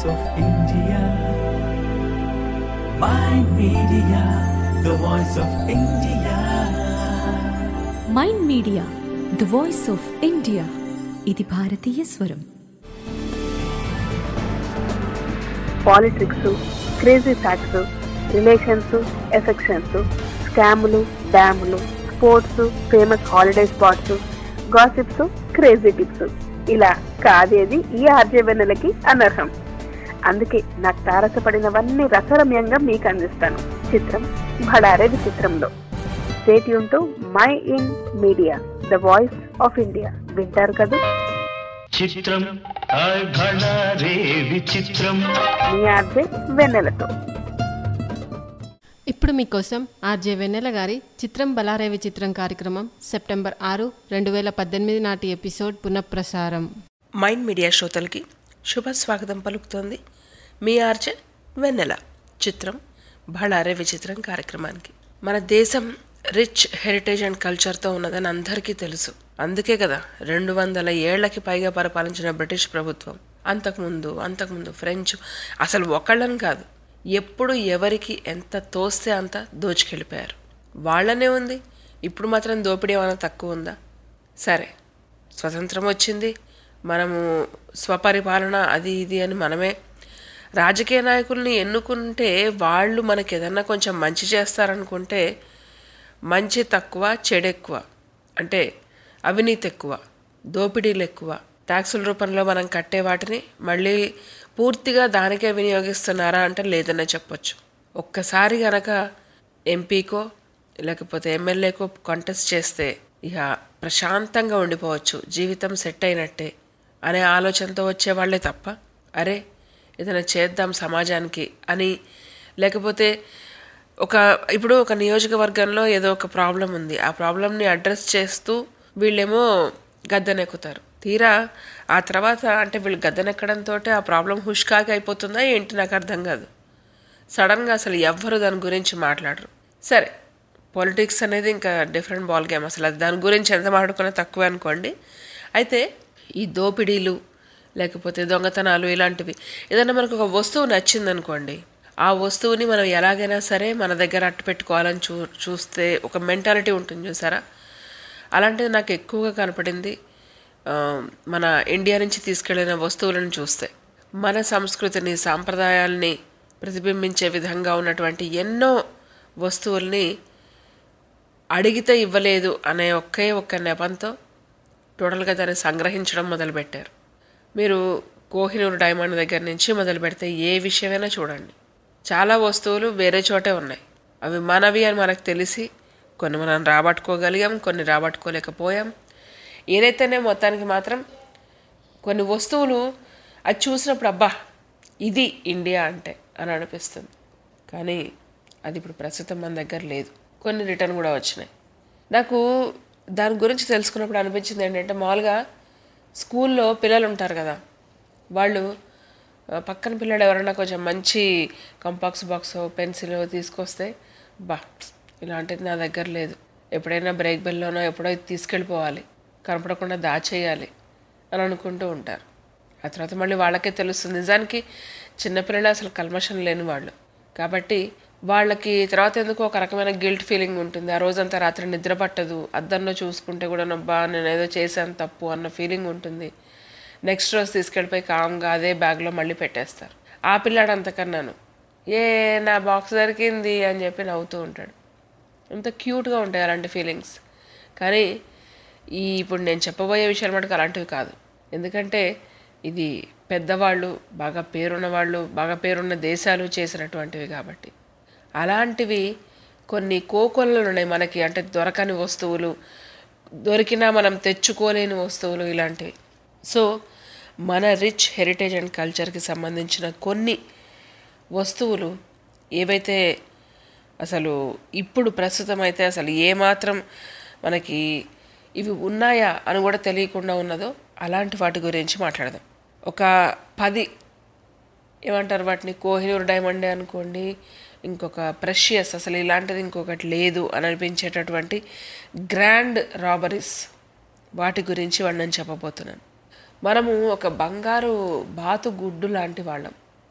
of India. Mind Media, the voice of India. Mind Media the voice of India ఇది భారతీయ స్వరం politics crazy facts relations affections స్కాములు డ్యాములు sports famous holiday spots gossips crazy tips ఇలా కాదేది ఈ ఆర్జవెన్నెలకి అనర్హం అందుకే నాకు తారసపడినవన్నీ రసరమ్యంగా మీకు అందిస్తాను చిత్రం భడారే విచిత్రంలో state to Mind Media the voice of India వింటారు కదా చిత్రం హాయ్ భళా రే విచిత్రం మీ ఆర్జే వెన్నెలతో ఇప్పుడు మీకోసం ఆర్జే వెన్నెల గారి చిత్రం బలారే విచిత్రం కార్యక్రమం సెప్టెంబర్ ఆరు రెండు వేల పద్దెనిమిది నాటి ఎపిసోడ్ పునఃప్రసారం మైండ్ మీడియా శ్రోతలకి శుభ స్వాగతం పలుకుతోంది మీ ఆర్జే వెన్నెల చిత్రం బళారే విచిత్రం కార్యక్రమానికి మన దేశం రిచ్ హెరిటేజ్ అండ్ కల్చర్తో ఉన్నదని అందరికీ తెలుసు అందుకే కదా రెండు వందల ఏళ్లకి పైగా పరిపాలించిన బ్రిటిష్ ప్రభుత్వం అంతకుముందు అంతకుముందు ఫ్రెంచ్ అసలు ఒకళ్ళని కాదు ఎప్పుడు ఎవరికి ఎంత తోస్తే అంత దోచుకెళ్ళిపోయారు వాళ్ళనే ఉంది ఇప్పుడు మాత్రం దోపిడీ ఏమైనా తక్కువ ఉందా సరే స్వతంత్రం వచ్చింది మనము స్వపరిపాలన అది ఇది అని మనమే రాజకీయ నాయకుల్ని ఎన్నుకుంటే వాళ్ళు మనకి ఏదన్నా కొంచెం మంచి చేస్తారనుకుంటే మంచి తక్కువ చెడు ఎక్కువ అంటే అవినీతి ఎక్కువ దోపిడీలు ఎక్కువ ట్యాక్సుల రూపంలో మనం కట్టే వాటిని మళ్ళీ పూర్తిగా దానికే వినియోగిస్తున్నారా అంటే లేదనే చెప్పొచ్చు ఒక్కసారి గనక ఎంపీకో లేకపోతే ఎమ్మెల్యేకో కాంటెస్ట్ చేస్తే ఇక ప్రశాంతంగా ఉండిపోవచ్చు జీవితం సెట్ అయినట్టే అనే ఆలోచనతో వచ్చేవాళ్లే తప్ప అరే ఏదైనా చేద్దాం సమాజానికి అని లేకపోతే ఒక ఇప్పుడు ఒక నియోజకవర్గంలో ఏదో ఒక ప్రాబ్లం ఉంది ఆ ప్రాబ్లంని అడ్రస్ చేస్తూ వీళ్ళేమో గద్దెనెక్కుతారు తీరా ఆ తర్వాత అంటే వీళ్ళు గద్దెనెక్కడంతో ఆ ప్రాబ్లం హుష్కాకి అయిపోతుందా ఏంటి నాకు అర్థం కాదు సడన్గా అసలు ఎవ్వరు దాని గురించి మాట్లాడరు సరే పాలిటిక్స్ అనేది ఇంకా డిఫరెంట్ బాల్ గేమ్ అసలు అది దాని గురించి ఎంత మాట్లాడుకున్నా తక్కువే అనుకోండి అయితే ఈ దోపిడీలు లేకపోతే దొంగతనాలు ఇలాంటివి ఏదైనా మనకు ఒక వస్తువు నచ్చిందనుకోండి ఆ వస్తువుని మనం ఎలాగైనా సరే మన దగ్గర అట్టు పెట్టుకోవాలని చూ చూస్తే ఒక మెంటాలిటీ ఉంటుంది చూసారా అలాంటిది నాకు ఎక్కువగా కనపడింది ఆ, మన ఇండియా నుంచి తీసుకెళ్లిన వస్తువులను చూస్తే మన సంస్కృతిని సాంప్రదాయాల్ని ప్రతిబింబించే విధంగా ఉన్నటువంటి ఎన్నో వస్తువుల్ని అడిగితే ఇవ్వలేదు అనే ఒకే ఒక్క నెపంతో టోటల్గా దాన్ని సంగ్రహించడం మొదలుపెట్టారు మీరు కోహినూరు డైమండ్ దగ్గర నుంచి మొదలు పెడితే ఏ విషయమైనా చూడండి చాలా వస్తువులు వేరే చోటే ఉన్నాయి అవి మనవి అని మనకు తెలిసి కొన్ని మనం రాబట్టుకోగలిగాం కొన్ని రాబట్టుకోలేకపోయాం ఏదైతేనే మొత్తానికి మాత్రం కొన్ని వస్తువులు అది చూసినప్పుడు అబ్బా ఇది ఇండియా అంటే అని అనిపిస్తుంది కానీ అది ఇప్పుడు ప్రస్తుతం మన దగ్గర లేదు కొన్ని రిటర్న్ కూడా వచ్చినాయి నాకు దాని గురించి తెలుసుకున్నప్పుడు అనిపించింది ఏంటంటే మామూలుగా స్కూల్లో పిల్లలు ఉంటారు కదా వాళ్ళు ఆ, పక్కన పిల్లలు ఎవరైనా కొంచెం మంచి కంపాక్స్ బాక్స్ పెన్సిల్ తీసుకొస్తే బా ఇలాంటిది నా దగ్గర లేదు ఎప్పుడైనా బ్రేక్ బెల్లోనో ఎప్పుడో ఇది తీసుకెళ్ళిపోవాలి కనపడకుండా దాచేయాలి అని అనుకుంటూ ఉంటారు ఆ తర్వాత మళ్ళీ వాళ్ళకే తెలుస్తుంది నిజానికి చిన్నపిల్లలు అసలు కల్మషం లేని వాళ్ళు కాబట్టి వాళ్ళకి తర్వాత ఎందుకు ఒక రకమైన గిల్ట్ ఫీలింగ్ ఉంటుంది ఆ రోజంతా రాత్రి నిద్ర పట్టదు అద్దంలో చూసుకుంటే కూడా నబ్బా నేను ఏదో చేశాను తప్పు అన్న ఫీలింగ్ ఉంటుంది నెక్స్ట్ రోజు తీసుకెళ్ళిపోయి కామ్గా అదే బ్యాగ్లో మళ్ళీ పెట్టేస్తారు ఆ పిల్లాడు అంతకన్నాను ఏ నా బాక్స్ దొరికింది అని చెప్పి నవ్వుతూ ఉంటాడు ఎంత క్యూట్గా ఉంటాయి అలాంటి ఫీలింగ్స్ కానీ ఈ ఇప్పుడు నేను చెప్పబోయే విషయాలు మటుకు అలాంటివి కాదు ఎందుకంటే ఇది పెద్దవాళ్ళు బాగా పేరున్న వాళ్ళు బాగా పేరున్న దేశాలు చేసినటువంటివి కాబట్టి అలాంటివి కొన్ని కోకొల్లలు ఉన్నాయి మనకి అంటే దొరకని వస్తువులు దొరికినా మనం తెచ్చుకోలేని వస్తువులు ఇలాంటివి సో మన రిచ్ హెరిటేజ్ అండ్ కల్చర్కి సంబంధించిన కొన్ని వస్తువులు ఏవైతే అసలు ఇప్పుడు ప్రస్తుతం అయితే అసలు ఏమాత్రం మనకి ఇవి ఉన్నాయా అని కూడా తెలియకుండా ఉన్నదో అలాంటి వాటి గురించి మాట్లాడదాం ఒక పది ఏమంటారు వాటిని కోహినూర్ డైమండే అనుకోండి ఇంకొక ప్రెషియస్ అసలు ఇలాంటిది ఇంకొకటి లేదు అని అనిపించేటటువంటి గ్రాండ్ రాబరీస్ వాటి గురించి వాడు నేను చెప్పబోతున్నాను మనము ఒక బంగారు బాతు గుడ్డు లాంటి వాళ్ళం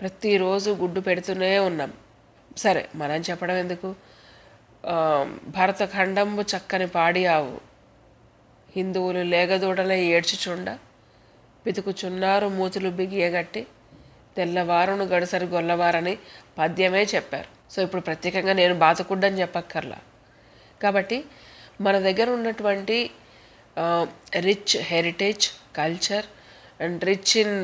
ప్రతిరోజు గుడ్డు పెడుతూనే ఉన్నాం సరే మనం చెప్పడం ఎందుకు ఆ, భరతఖండంబు చక్కని పాడి ఆవు హిందువులు లేగదూడలే ఏడ్చుచుండ పితుకుచున్నారు మూతులు బిగియగట్టి తెల్లవారును గడసరి గొల్లవారని పద్యమే చెప్పారు సో ఇప్పుడు ప్రత్యేకంగా నేను బాతకుడ్డని చెప్పక్కర్లా కాబట్టి మన దగ్గర ఉన్నటువంటి rich heritage culture and rich in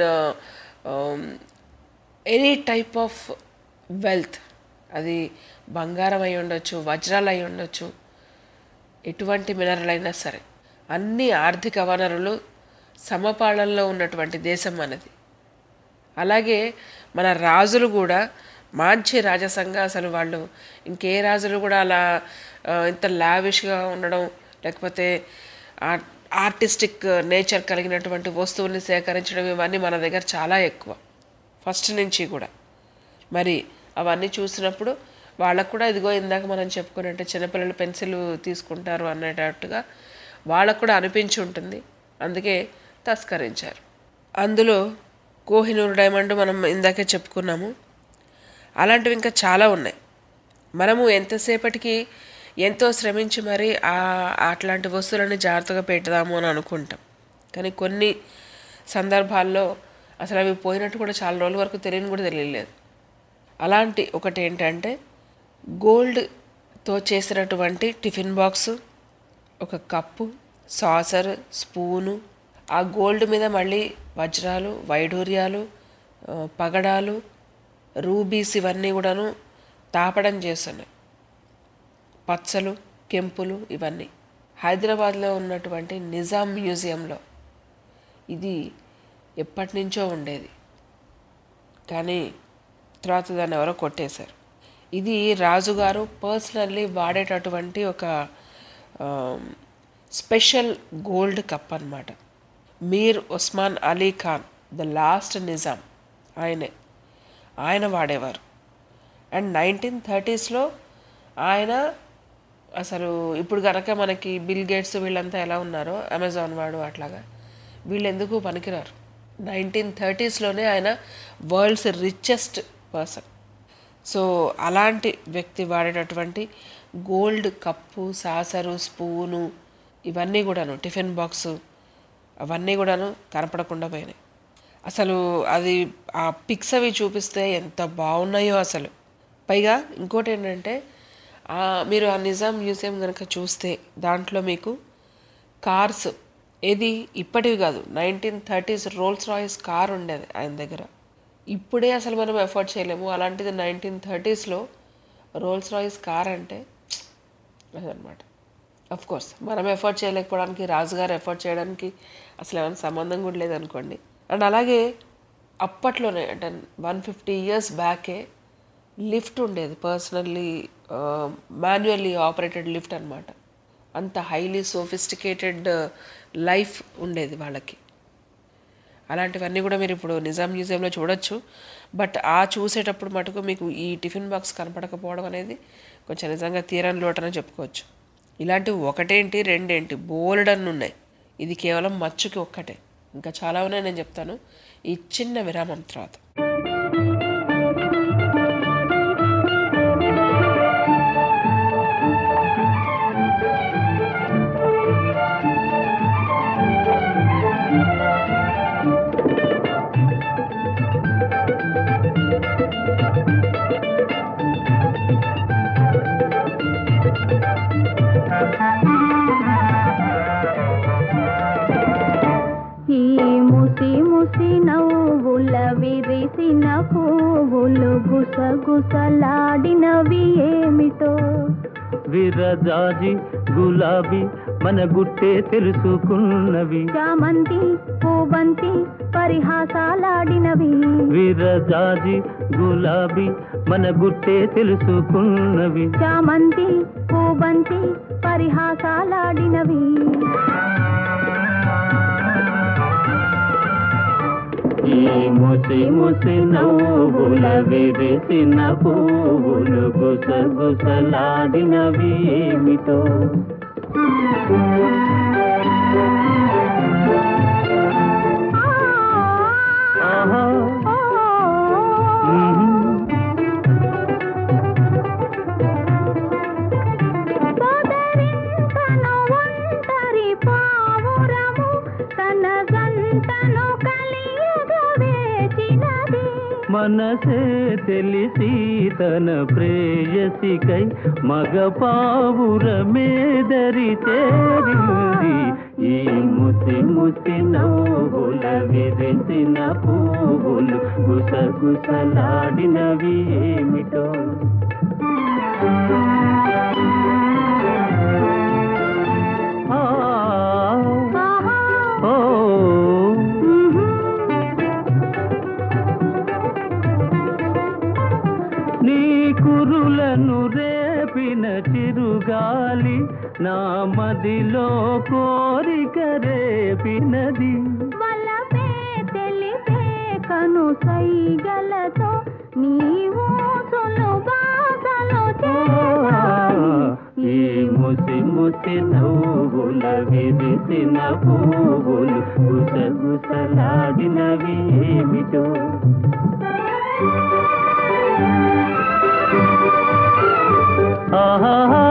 any type of wealth అది బంగారం అయి ఉండొచ్చు వజ్రాలు అయి ఉండొచ్చు ఎటువంటి మినరల్ అయినా సరే అన్ని ఆర్థిక వనరులు సమపాళల్లో ఉన్నటువంటి దేశం మనది అలాగే మన రాజులు కూడా మంచి రాజసంగా అసలు వాళ్ళు ఇంకే రాజులు కూడా అలా ఆ, ఇంత లావిష్గా ఉండడం లేకపోతే ఆ- ఆర్టిస్టిక్ నేచర్ కలిగినటువంటి వస్తువుల్ని సేకరించడం ఇవన్నీ మన దగ్గర చాలా ఎక్కువ ఫస్ట్ నుంచి కూడా మరి అవన్నీ చూసినప్పుడు వాళ్ళకు కూడా ఇదిగో ఇందాక మనం చెప్పుకున్నట్టు చిన్నపిల్లలు పెన్సిల్ తీసుకుంటారు అనేటట్టుగా వాళ్ళకు కూడా అనిపించి ఉంటుంది అందుకే తస్కరించారు అందులో కోహినూర్ డైమండ్ మనం ఇందాకే చెప్పుకున్నాము అలాంటివి ఇంకా చాలా ఉన్నాయి మనము ఎంతసేపటికి ఎంతో శ్రమించి మరి ఆ అట్లాంటి వస్తువులని జాగ్రత్తగా పెడదాము అని అనుకుంటాం కానీ కొన్ని సందర్భాల్లో అసలు అవి పోయినట్టు కూడా చాలా రోజుల వరకు తెలియని కూడా తెలియలేదు అలాంటి ఒకటి ఏంటంటే గోల్డ్తో చేసినటువంటి టిఫిన్ బాక్సు ఒక కప్పు సాసర్ స్పూను ఆ గోల్డ్ మీద మళ్ళీ వజ్రాలు వైడూర్యాలు ఆ, పగడాలు రూబీస్ ఇవన్నీ కూడాను తాపడం చేస్తున్నాయి పచ్చలు కెంపులు ఇవన్నీ హైదరాబాద్లో ఉన్నటువంటి నిజాం మ్యూజియంలో ఇది ఎప్పటి నుంచో ఉండేది కానీ తర్వాత దాన్ని ఎవరో కొట్టేశారు ఇది రాజుగారు పర్సనల్లీ వాడేటటువంటి ఒక స్పెషల్ గోల్డ్ కప్ అన్నమాట మీర్ ఉస్మాన్ అలీ ఖాన్ ద లాస్ట్ నిజాం ఆయనే ఆయన వాడేవారు అండ్ నైన్టీన్ థర్టీస్లో ఆయన అసలు ఇప్పుడు కనుక మనకి బిల్ గేట్స్ వీళ్ళంతా ఎలా ఉన్నారో అమెజాన్ వాడు అట్లాగా వీళ్ళు ఎందుకు పనికిరారు నైన్టీన్ థర్టీస్లోనే ఆయన వరల్డ్స్ రిచెస్ట్ పర్సన్ సో అలాంటి వ్యక్తి వాడేటటువంటి గోల్డ్ కప్పు సాసరు స్పూను ఇవన్నీ కూడాను టిఫిన్ బాక్సు అవన్నీ కూడాను కనపడకుండా పోయినాయి అసలు అది ఆ పిక్స్ అవి చూపిస్తే ఎంత బాగున్నాయో అసలు పైగా ఇంకోటి ఏంటంటే ఆ మీరు ఆ నిజాం మ్యూజియం కనుక చూస్తే దాంట్లో మీకు కార్స్ ఏది ఇప్పటివి కాదు nineteen thirties Rolls Royce car ఉండేది ఆయన దగ్గర ఇప్పుడే అసలు మనం ఎఫోర్డ్ చేయలేము అలాంటిది నైన్టీన్ థర్టీస్లో రోల్స్ రాయిస్ కార్ అంటే అదనమాట అఫ్ కోర్స్ మనం ఎఫర్ట్ చేయలేకపోవడానికి రాజుగారు ఎఫర్ట్ చేయడానికి అసలు ఏమైనా సంబంధం కూడా లేదనుకోండి అండ్ అలాగే అప్పట్లోనే అంటే వన్ ఫిఫ్టీ ఇయర్స్ బ్యాకే లిఫ్ట్ ఉండేది పర్సనల్లీ మాన్యువల్లీ ఆపరేటెడ్ లిఫ్ట్ అనమాట అంత హైలీ సోఫిస్టికేటెడ్ లైఫ్ ఉండేది వాళ్ళకి అలాంటివన్నీ కూడా మీరు ఇప్పుడు నిజాం మ్యూజియంలో చూడొచ్చు బట్ ఆ చూసేటప్పుడు మటుకు మీకు ఈ టిఫిన్ బాక్స్ కనపడకపోవడం అనేది కొంచెం నిజంగా తీరని లోటనే చెప్పుకోవచ్చు ఇలాంటివి ఒకటేంటి రెండేంటి బోల్డ్ అన్ని ఉన్నాయి ఇది కేవలం మచ్చుకి ఒక్కటే ఇంకా చాలా ఉన్నాయి నేను చెప్తాను ఈ చిన్న విరామం తర్వాత ఈ ముసి ముసి నవ్వుల విరిసిన పువ్వులు గుసగుసలాడినవి ఏమిటో విరజాజి గులాబీ మన గుట్టే తెలుసుకున్నవి చామంతి పూబంతి పరిహాసాలాడినవి విరజాజి గులాబీ మన గుట్టే తెలుసుకున్నవి చామంతి పూబంతి పరిహాసాలాడినవి ఈ ముసి ముసి నవ్వుల విరిసిన పువ్వులు గుసగుసలాడినవి ఏమిటో ఆహా మనసే తెలిసి తన ప్రేయసికై మగ పావురమేదరి చేరింది ఈ ముసి ముసి నవ్వుల విరిసిన పువ్వులు గుసగుసలాడినవి ఏమిటో ఆ, ఓ నీ కురులను రేపిన చిరుగాలి నా మదిలో కోరిక రేపినది వలపే తెలిపే కను సైగలతో నీవు సులుబాసలు ఈ ముసి ముసి నవ్వుల విరిసిన పువ్వులు గుసగుసలాడినవి ఏమిటో ఆహా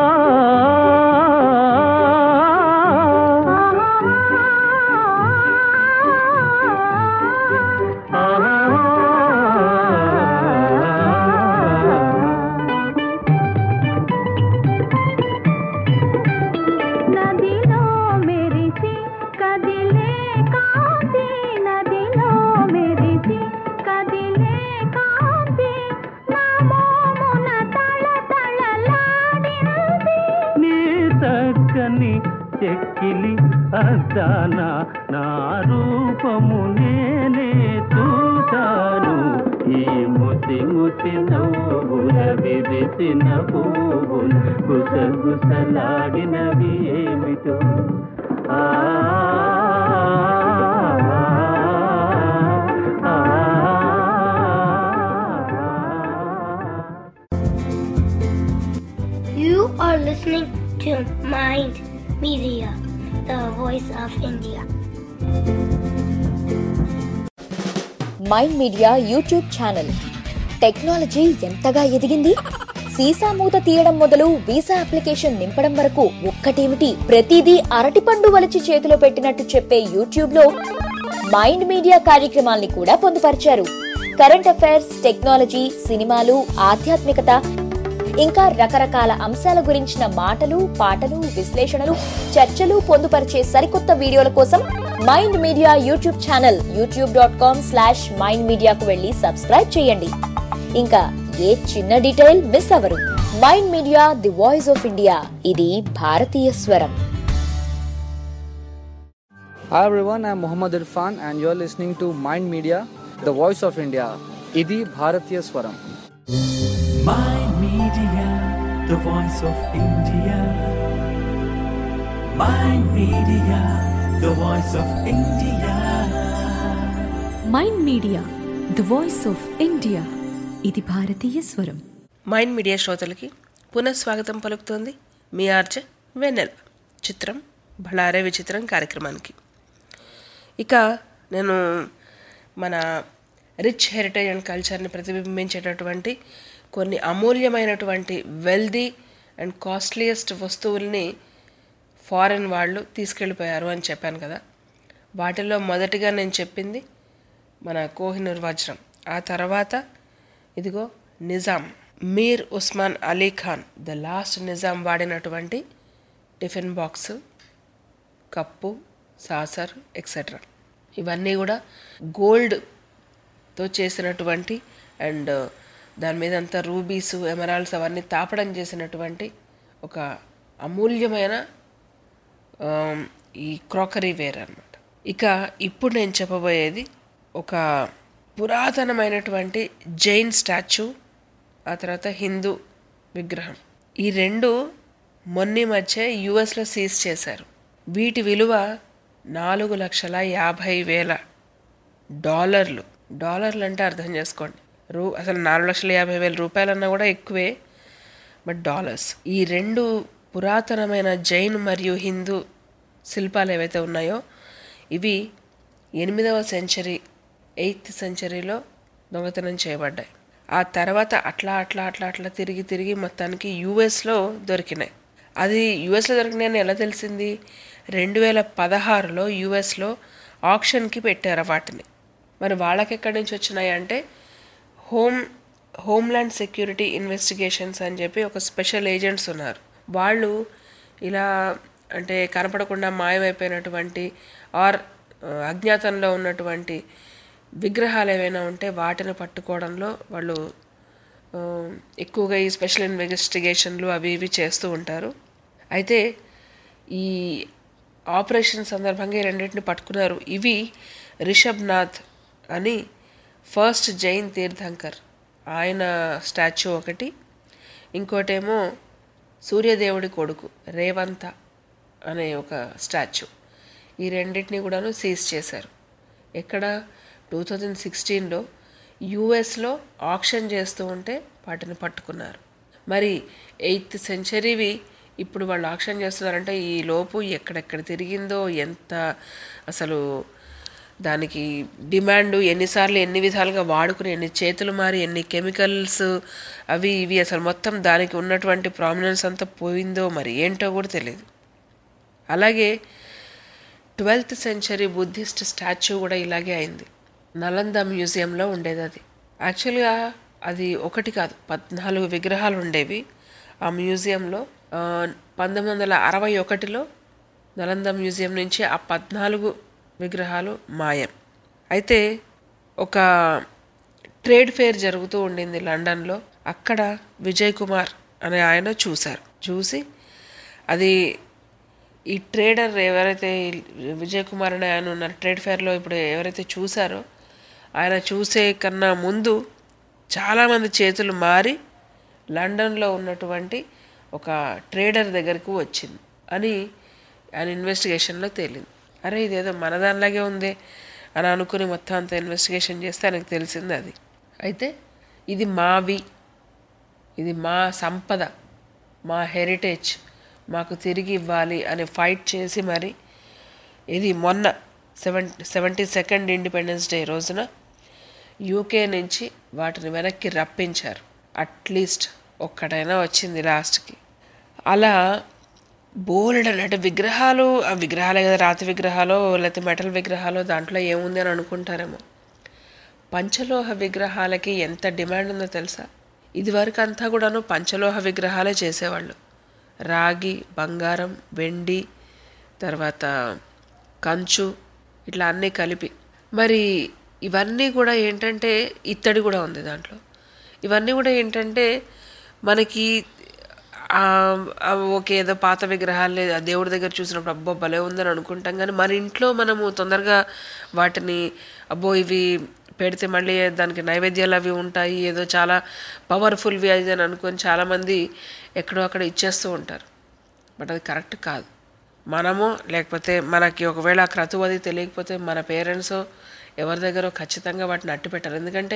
నదిలో మెరిసి కదిలే కాంతి నదిలో మెరిసి కదిలే కాంతి నా మోమున తళ తళలాడినది నీ చక్కని చెక్కిలి అద్దాన నా రూపము నేనే చూశాను ఈ ముసి ముసి నవ్వుల విరిసిన పువ్వులు గుసగుసలాడినవి ఏమిటో ఆ ఆ, ఆ. You are listening to Mind Media, the voice of India. Mind Media YouTube channel technology ఎంతగా ఎదిగింది సీసా మూత తీయడం మొదలు వీసా అప్లికేషన్ నింపడం వరకు ఒక్కటేమిటి ప్రతిదీ అరటిపండు వలిచి చేతిలో పెట్టినట్టు చెప్పే యూట్యూబ్ లో మైండ్ మీడియా కార్యక్రమాల్ని కూడా పొందుపరిచారు కరెంట్ అఫైర్స్ టెక్నాలజీ సినిమాలు ఆధ్యాత్మికత ఇంకా రకరకాల అంశాల గురించిన మాటలు పాటలు విశ్లేషణలు చర్చలు పొందుపరిచే సరికొత్త వీడియోల కోసం Mind Media YouTube channel YouTube dot com slash Mind మీడియాకు వెళ్ళి సబ్స్క్రైబ్ చేయండి ఇంకా ఏ చిన్న డీటెయిల్ మిస్ అవ్వరు Mind Media the voice of India ఇది భారతీయ స్వరం Hi everyone, I'm Muhammad Irfan and you're listening to Mind Media, the voice of India. Idi Bharatiya Swaram. Mind Media, the voice of India. Mind Media, the voice of India. Mind Media the voice of India ఇది భారతీయ స్వరం mind media శ్రోతలకి పునఃస్వాగతం పలుకుతోంది మీ RJ వెన్నెల చిత్రం బళారే విచిత్రం కార్యక్రమానికి ఇక నేను మన రిచ్ హెరిటేజ్ అండ్ కల్చర్ని ప్రతిబింబించేటటువంటి కొన్ని అమూల్యమైనటువంటి వెల్దీ అండ్ కాస్ట్లీయెస్ట్ వస్తువుల్ని ఫారెన్ వాళ్ళు తీసుకెళ్ళిపోయారు అని చెప్పాను కదా వాటిలో మొదటిగా నేను చెప్పింది మన కోహినూర్ వజ్రం ఆ తర్వాత ఇదిగో నిజాం మీర్ ఉస్మాన్ అలీ ఖాన్ ద లాస్ట్ నిజాం వాడినటువంటి tiffin box cup saucer etcetera ఇవన్నీ కూడా గోల్డ్తో చేసినటువంటి అండ్ దాని మీద అంతా రూబీస్ ఎమరాల్డ్స్ అవన్నీ తాపడం చేసినటువంటి ఒక అమూల్యమైన ఆమ్, ఈ క్రాకరీ వేర్ అనమాట ఇక ఇప్పుడు నేను చెప్పబోయేది ఒక పురాతనమైనటువంటి జైన్ స్టాచ్యూ ఆ తర్వాత హిందూ విగ్రహం ఈ రెండు మొన్ని మధ్య యుఎస్లో సీజ్ చేశారు వీటి విలువ నాలుగు లక్షల యాభై వేల డాలర్లు డాలర్లు అంటే అర్థం చేసుకోండి రూ అసలు నాలుగు లక్షల యాభై వేల రూపాయలన్నా కూడా ఎక్కువే బట్ డాలర్స్ ఈ రెండు పురాతనమైన జైన్ మరియు హిందూ శిల్పాలు ఏవైతే ఉన్నాయో ఇవి ఎనిమిదవ సెంచరీ ఎయిత్ సెంచరీలో దొంగతనం చేయబడ్డాయి ఆ తర్వాత అట్లా అట్లా అట్లా అట్లా తిరిగి తిరిగి మొత్తానికి యూఎస్లో దొరికినాయి అది యూఎస్లో దొరికినాయని ఎలా తెలిసింది రెండు వేల పదహారులో యూఎస్లో ఆప్షన్కి పెట్టారు వాటిని మరి వాళ్ళకి ఎక్కడి నుంచి వచ్చినాయి అంటే హోమ్ హోమ్ల్యాండ్ సెక్యూరిటీ ఇన్వెస్టిగేషన్స్ అని చెప్పి ఒక స్పెషల్ ఏజెంట్స్ ఉన్నారు వాళ్ళు ఇలా అంటే కనపడకుండా మాయమైపోయినటువంటి ఆర్ అజ్ఞాతంలో ఉన్నటువంటి విగ్రహాలు ఏవైనా ఉంటే వాటిని పట్టుకోవడంలో వాళ్ళు ఆ, ఎక్కువగా ఈ స్పెషల్ ఇన్వెస్టిగేషన్లు అవి ఇవి చేస్తూ ఉంటారు అయితే ఈ ఆపరేషన్ సందర్భంగా ఈ రెండింటిని పట్టుకున్నారు ఇవి రిషబ్ నాథ్ అని ఫస్ట్ జైన్ తీర్థంకర్ ఆయన స్టాచ్యూ ఒకటి ఇంకోటేమో సూర్యదేవుడి కొడుకు రేవంత అనే ఒక స్టాచ్యూ ఈ రెండింటిని కూడాను సీజ్ చేశారు ఎక్కడ టూ థౌజండ్ సిక్స్టీన్లో యూఎస్లో ఆక్షన్ చేస్తూ ఉంటే వాటిని పట్టుకున్నారు మరి ఎయిత్ సెంచరీవి ఇప్పుడు వాళ్ళు ఆక్షన్ చేస్తున్నారంటే ఈ లోపు ఎక్కడెక్కడ తిరిగిందో ఎంత అసలు దానికి డిమాండ్ ఎన్నిసార్లు ఎన్ని విధాలుగా వాడుకుని ఎన్ని చేతులు మారి ఎన్ని కెమికల్స్ అవి ఇవి అసలు మొత్తం దానికి ఉన్నటువంటి ప్రామినెన్స్ అంతా పోయిందో మరి ఏంటో కూడా తెలియదు అలాగే ట్వెల్త్ సెంచరీ బుద్ధిస్ట్ స్టాచ్యూ కూడా ఇలాగే అయింది నలంద మ్యూజియంలో ఉండేది అది యాక్చువల్గా అది ఒకటి కాదు పద్నాలుగు విగ్రహాలు ఉండేవి ఆ మ్యూజియంలో ఆ, పంతొమ్మిది వందల అరవై ఒకటిలో నలంద మ్యూజియం నుంచి ఆ పద్నాలుగు విగ్రహాలు మాయం అయితే ఒక ట్రేడ్ ఫేర్ జరుగుతూ ఉండింది లండన్లో అక్కడ విజయ్ కుమార్ అనే ఆయన చూశారు చూసి అది ఈ ట్రేడర్ ఎవరైతే ఈ విజయ్ కుమార్ అనే ఆయన ఉన్నారు ట్రేడ్ ఫేర్లో ఇప్పుడు ఎవరైతే చూసారో ఆయన చూసే కన్నా ముందు చాలామంది చేతులు మారి లండన్లో ఉన్నటువంటి ఒక ట్రేడర్ దగ్గరకు వచ్చింది అని ఆయన ఇన్వెస్టిగేషన్లో తేలింది అరే ఇదేదో మన దానిలాగే ఉంది అని అనుకుని మొత్తం అంత ఇన్వెస్టిగేషన్ చేస్తే ఆయనకు తెలిసింది అది అయితే ఇది మావి ఇది మా సంపద మా హెరిటేజ్ మాకు తిరిగి ఇవ్వాలి అని ఫైట్ చేసి మరి ఇది మొన్న seven seventy second independence day రోజున యూకే నుంచి వాటిని వెనక్కి రప్పించారు అట్లీస్ట్ ఒక్కటైనా వచ్చింది లాస్ట్కి అలా బోలెడ్ అంటే విగ్రహాలు ఆ విగ్రహాలే కదా రాతి విగ్రహాలు లేకపోతే మెటల్ విగ్రహాలు దాంట్లో ఏముంది అని అనుకుంటారేమో పంచలోహ విగ్రహాలకి ఎంత డిమాండ్ ఉందో తెలుసా ఇదివరకు అంతా కూడాను పంచలోహ విగ్రహాలే చేసేవాళ్ళు రాగి బంగారం వెండి తర్వాత కంచు ఇట్లా అన్నీ కలిపి మరి ఇవన్నీ కూడా ఏంటంటే ఇత్తడి కూడా ఉంది దాంట్లో ఇవన్నీ కూడా ఏంటంటే మనకి ఆ, ఆ, ఓకే ఏదో పాత విగ్రహాలు లేదు, ఆ దేవుడి దగ్గర చూసినప్పుడు అబ్బో భలే ఉందని అనుకుంటాం కానీ మన ఇంట్లో మనము తొందరగా వాటిని అబ్బో ఇవి పెడితే మళ్ళీ దానికి నైవేద్యాలు అవి ఉంటాయి ఏదో చాలా పవర్ఫుల్వి అది అని అనుకొని చాలామంది ఎక్కడో అక్కడ ఇచ్చేస్తూ ఉంటారు బట్ అది కరెక్ట్ కాదు మనము లేకపోతే మనకి ఒకవేళ ఆ క్రతువు అది తెలియకపోతే మన పేరెంట్స్ ఎవరి దగ్గర ఖచ్చితంగా వాటిని అట్టు పెట్టారు ఎందుకంటే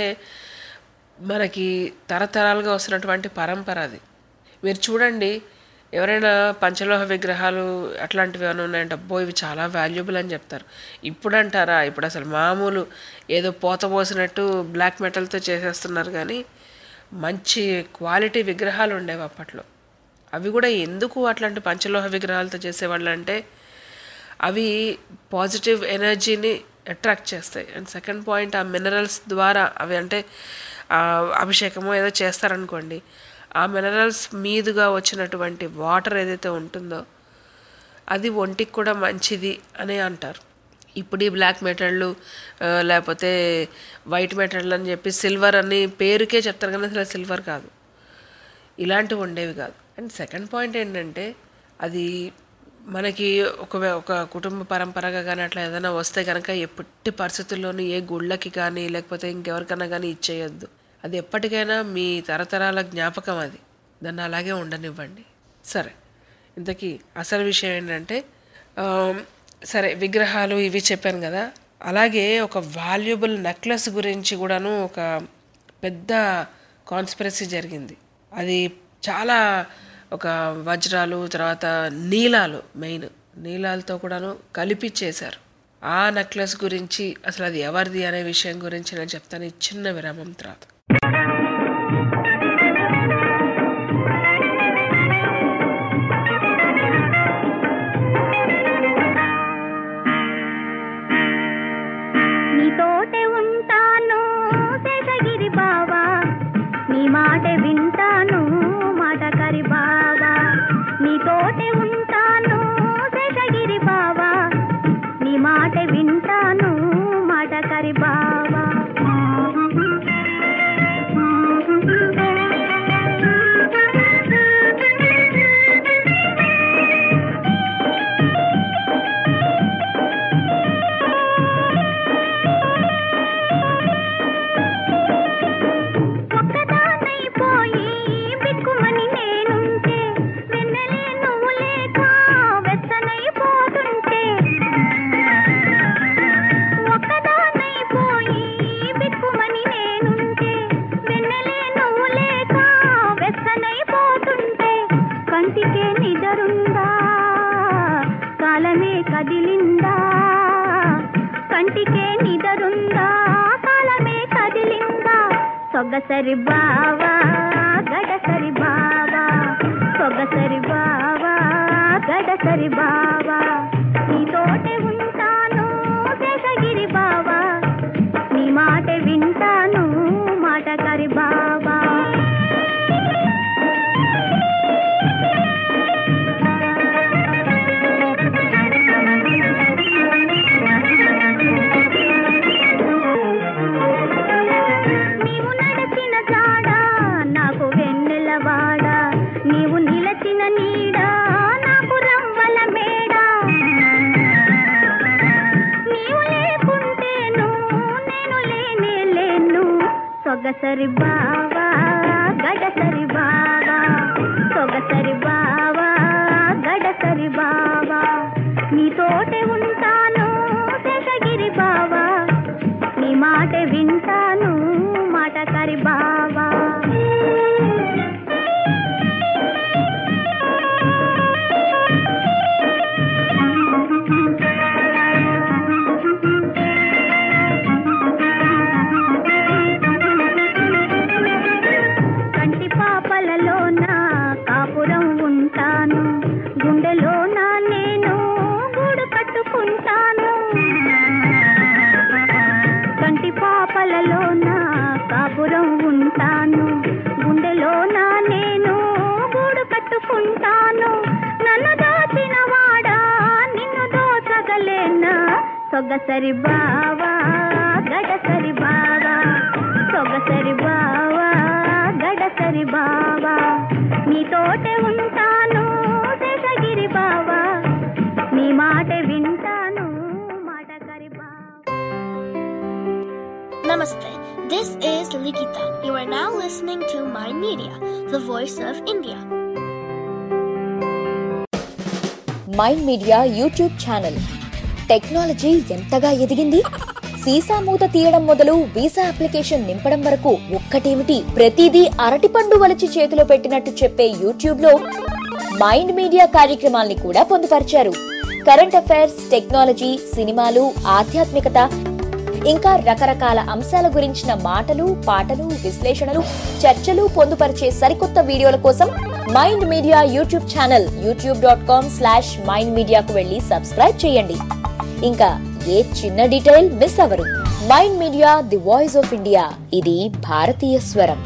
మనకి తరతరాలుగా వస్తున్నటువంటి పరంపర అది మీరు చూడండి ఎవరైనా పంచలోహ విగ్రహాలు అట్లాంటివి ఏమైనా ఉన్నాయంటే అబ్బో ఇవి చాలా వాల్యుబుల్ అని చెప్తారు ఇప్పుడు అంటారా ఇప్పుడు అసలు మామూలు ఏదో పోత పోసినట్టు బ్లాక్ మెటల్తో చేసేస్తున్నారు కానీ మంచి క్వాలిటీ విగ్రహాలు ఉండేవి అప్పట్లో అవి కూడా ఎందుకు అట్లాంటి పంచలోహ విగ్రహాలతో చేసేవాళ్ళు అంటే అవి పాజిటివ్ ఎనర్జీని అట్రాక్ట్ చేస్తాయి అండ్ సెకండ్ పాయింట్ ఆ మినరల్స్ ద్వారా అవి అంటే ఆ అభిషేకమో ఏదో చేస్తారనుకోండి ఆ మినరల్స్ మీదుగా వచ్చినటువంటి వాటర్ ఏదైతే ఉంటుందో అది ఒంటికి కూడా మంచిది అని అంటారు ఇప్పుడు ఈ బ్లాక్ మెటళ్ళు ఆ, లేకపోతే వైట్ మెటల్ అని చెప్పి సిల్వర్ అని పేరుకే చెప్తారు కానీ అసలు సిల్వర్ కాదు ఇలాంటివి ఉండేవి కాదు అండ్ సెకండ్ పాయింట్ ఏంటంటే అది మనకి ఒక ఒక కుటుంబ పరంపరగా కానీ అట్లా ఏదైనా వస్తే కనుక ఎప్పటి పరిస్థితుల్లోనూ ఏ గుళ్ళకి కానీ లేకపోతే ఇంకెవరికైనా కానీ ఇచ్చేయొద్దు అది ఎప్పటికైనా మీ తరతరాల జ్ఞాపకం అది దాన్ని అలాగే ఉండనివ్వండి సరే ఇంతకీ అసలు విషయం ఏంటంటే ఆమ్, సరే విగ్రహాలు ఇవి చెప్పాను కదా అలాగే ఒక వాల్యుబుల్ నెక్లెస్ గురించి కూడాను ఒక పెద్ద కాన్స్పిరసీ జరిగింది అది చాలా ఒక వజ్రాలు తర్వాత నీలాలు మెయిన్ నీలాలతో కూడాను కలిపి చేశారు ఆ నెక్లెస్ గురించి అసలు అది ఎవరిది అనే విషయం గురించి నేను చెప్తాను ఈ చిన్న విరామం తర్వాత నీతోటే ఉంటాను శేషగిరి బావా మాట వింటాను మాట కరి బావా నీతోటే ఉంటాను శేషగిరి బావా నీ మాట వింటాను మాట కరి బావా ఒక్కదానైపోయి బిక్కుమని నేనుంటే వెన్నెలే నువ్వు లేక వెచ్చనైపోతుంటే ఒక్కదానైపోయి బిక్కుమని నేనుంటే వెన్నెలే నువ్వు లేక వెచ్చనైపోతుంటే కంటికే నిదరుందా కాలమే కదిలిందా కంటికే నిదరుందా కాలమే కదిలిందా సొగసరి బావా గడసరి బావా సొగసరి బావా గడసరి బావా నీతోటే ఉంటాను శేషగిరి బావా నీ మాట వింటాను మాట కరి బావా నీవు నడచిన జాడ నాకు వెన్నెలవాడ నీవు నిలచిన నీడ నాకు రవ్వల మేడ నీవు లేకుంటేను నేను లేనే లేను సొగసరి బావా గడసరి బావా సొగసరి బావా గడసరి బావా నీతోటే ఉంటాను శేషగిరి బావా నీ మాట వింటాను మాట కరి బావా కంటి పాపలలో నా కాపురం ఉంటాను గుండెలో నా నేను గూడు కట్టుకుంటాను కంటి పాపలలో నా కాపురం ఉంటాను గుండెలో నా నేను గూడు కట్టుకుంటాను నన్ను దాచిన వాడా నిన్ను దోచగలేనా సొగసరి బావా గడసరి బావా సొగసరి బావా గడసరి బావా నీతోటే ఉంటాను శేషగిరి బావా నీ మాట వింటాను మాట కరి Namaste. This is Likita. You are now listening to My Media, the voice of India. Mind Media YouTube channel technology ఎంతగా ఎదిగింది సీసా మూత తీయడం మొదలు వీసా అప్లికేషన్ నింపడం వరకు ఒక్కటేమిటి ప్రతిదీ అరటిపండు వలిచి చేతిలో పెట్టినట్టు చెప్పే యూట్యూబ్ లో మైండ్ మీడియా కార్యక్రమాల్ని కూడా పొందుపరిచారు కరెంట్ అఫైర్స్ టెక్నాలజీ సినిమాలు ఆధ్యాత్మికత ఇంకా రకరకాల అంశాల గురించిన మాటలు పాటలు విశ్లేషణలు చర్చలు పొందుపరిచే సరికొత్త వీడియోల కోసం Mind Media YouTube channel YouTube dot com slash Mind మీడియాకు వెళ్ళి సబ్స్క్రైబ్ చేయండి ఇంకా ఏ చిన్న డీటెయిల్ మిస్ అవరు Mind Media the voice of India ఇది భారతీయ స్వరం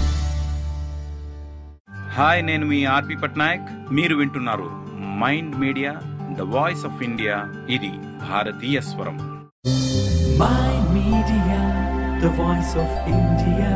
హాయ్ నేను మీ ఆర్పి పట్నాయక్ మీరు వింటున్నారు Mind Media the voice of India ఇది భారతీయ స్వరం Mind Media, the voice of India.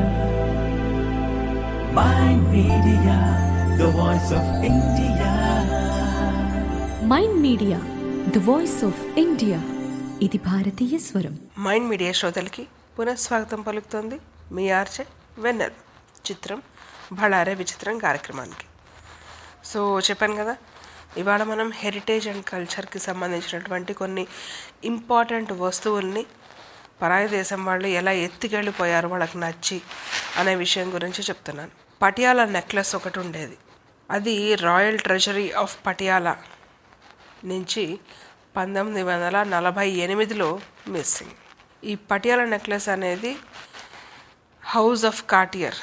Mind Media, the voice of India. Mind Media the voice of India ఇది భారతీయ స్వరం మైండ్ మీడియా శ్రోతలకి పునఃస్వాగతం పలుకుతోంది మీ ఆర్చే వెన్నెల చిత్రం బళారే విచిత్రం కార్యక్రమానికి సో చెప్పాను కదా ఇవాళ మనం హెరిటేజ్ అండ్ కల్చర్కి సంబంధించినటువంటి కొన్ని ఇంపార్టెంట్ వస్తువుల్ని పరాయి దేశం వాళ్ళు ఎలా ఎత్తికెళ్ళిపోయారు వాళ్ళకి నచ్చి అనే విషయం గురించి చెప్తున్నాను పటియాలా నెక్లెస్ ఒకటి ఉండేది అది రాయల్ ట్రెజరీ ఆఫ్ పటియాలా నుంచి పంతొమ్మిది వందల నలభై ఎనిమిదిలో మిస్సింగ్ ఈ పటియాలా నెక్లెస్ అనేది హౌస్ ఆఫ్ కాటియర్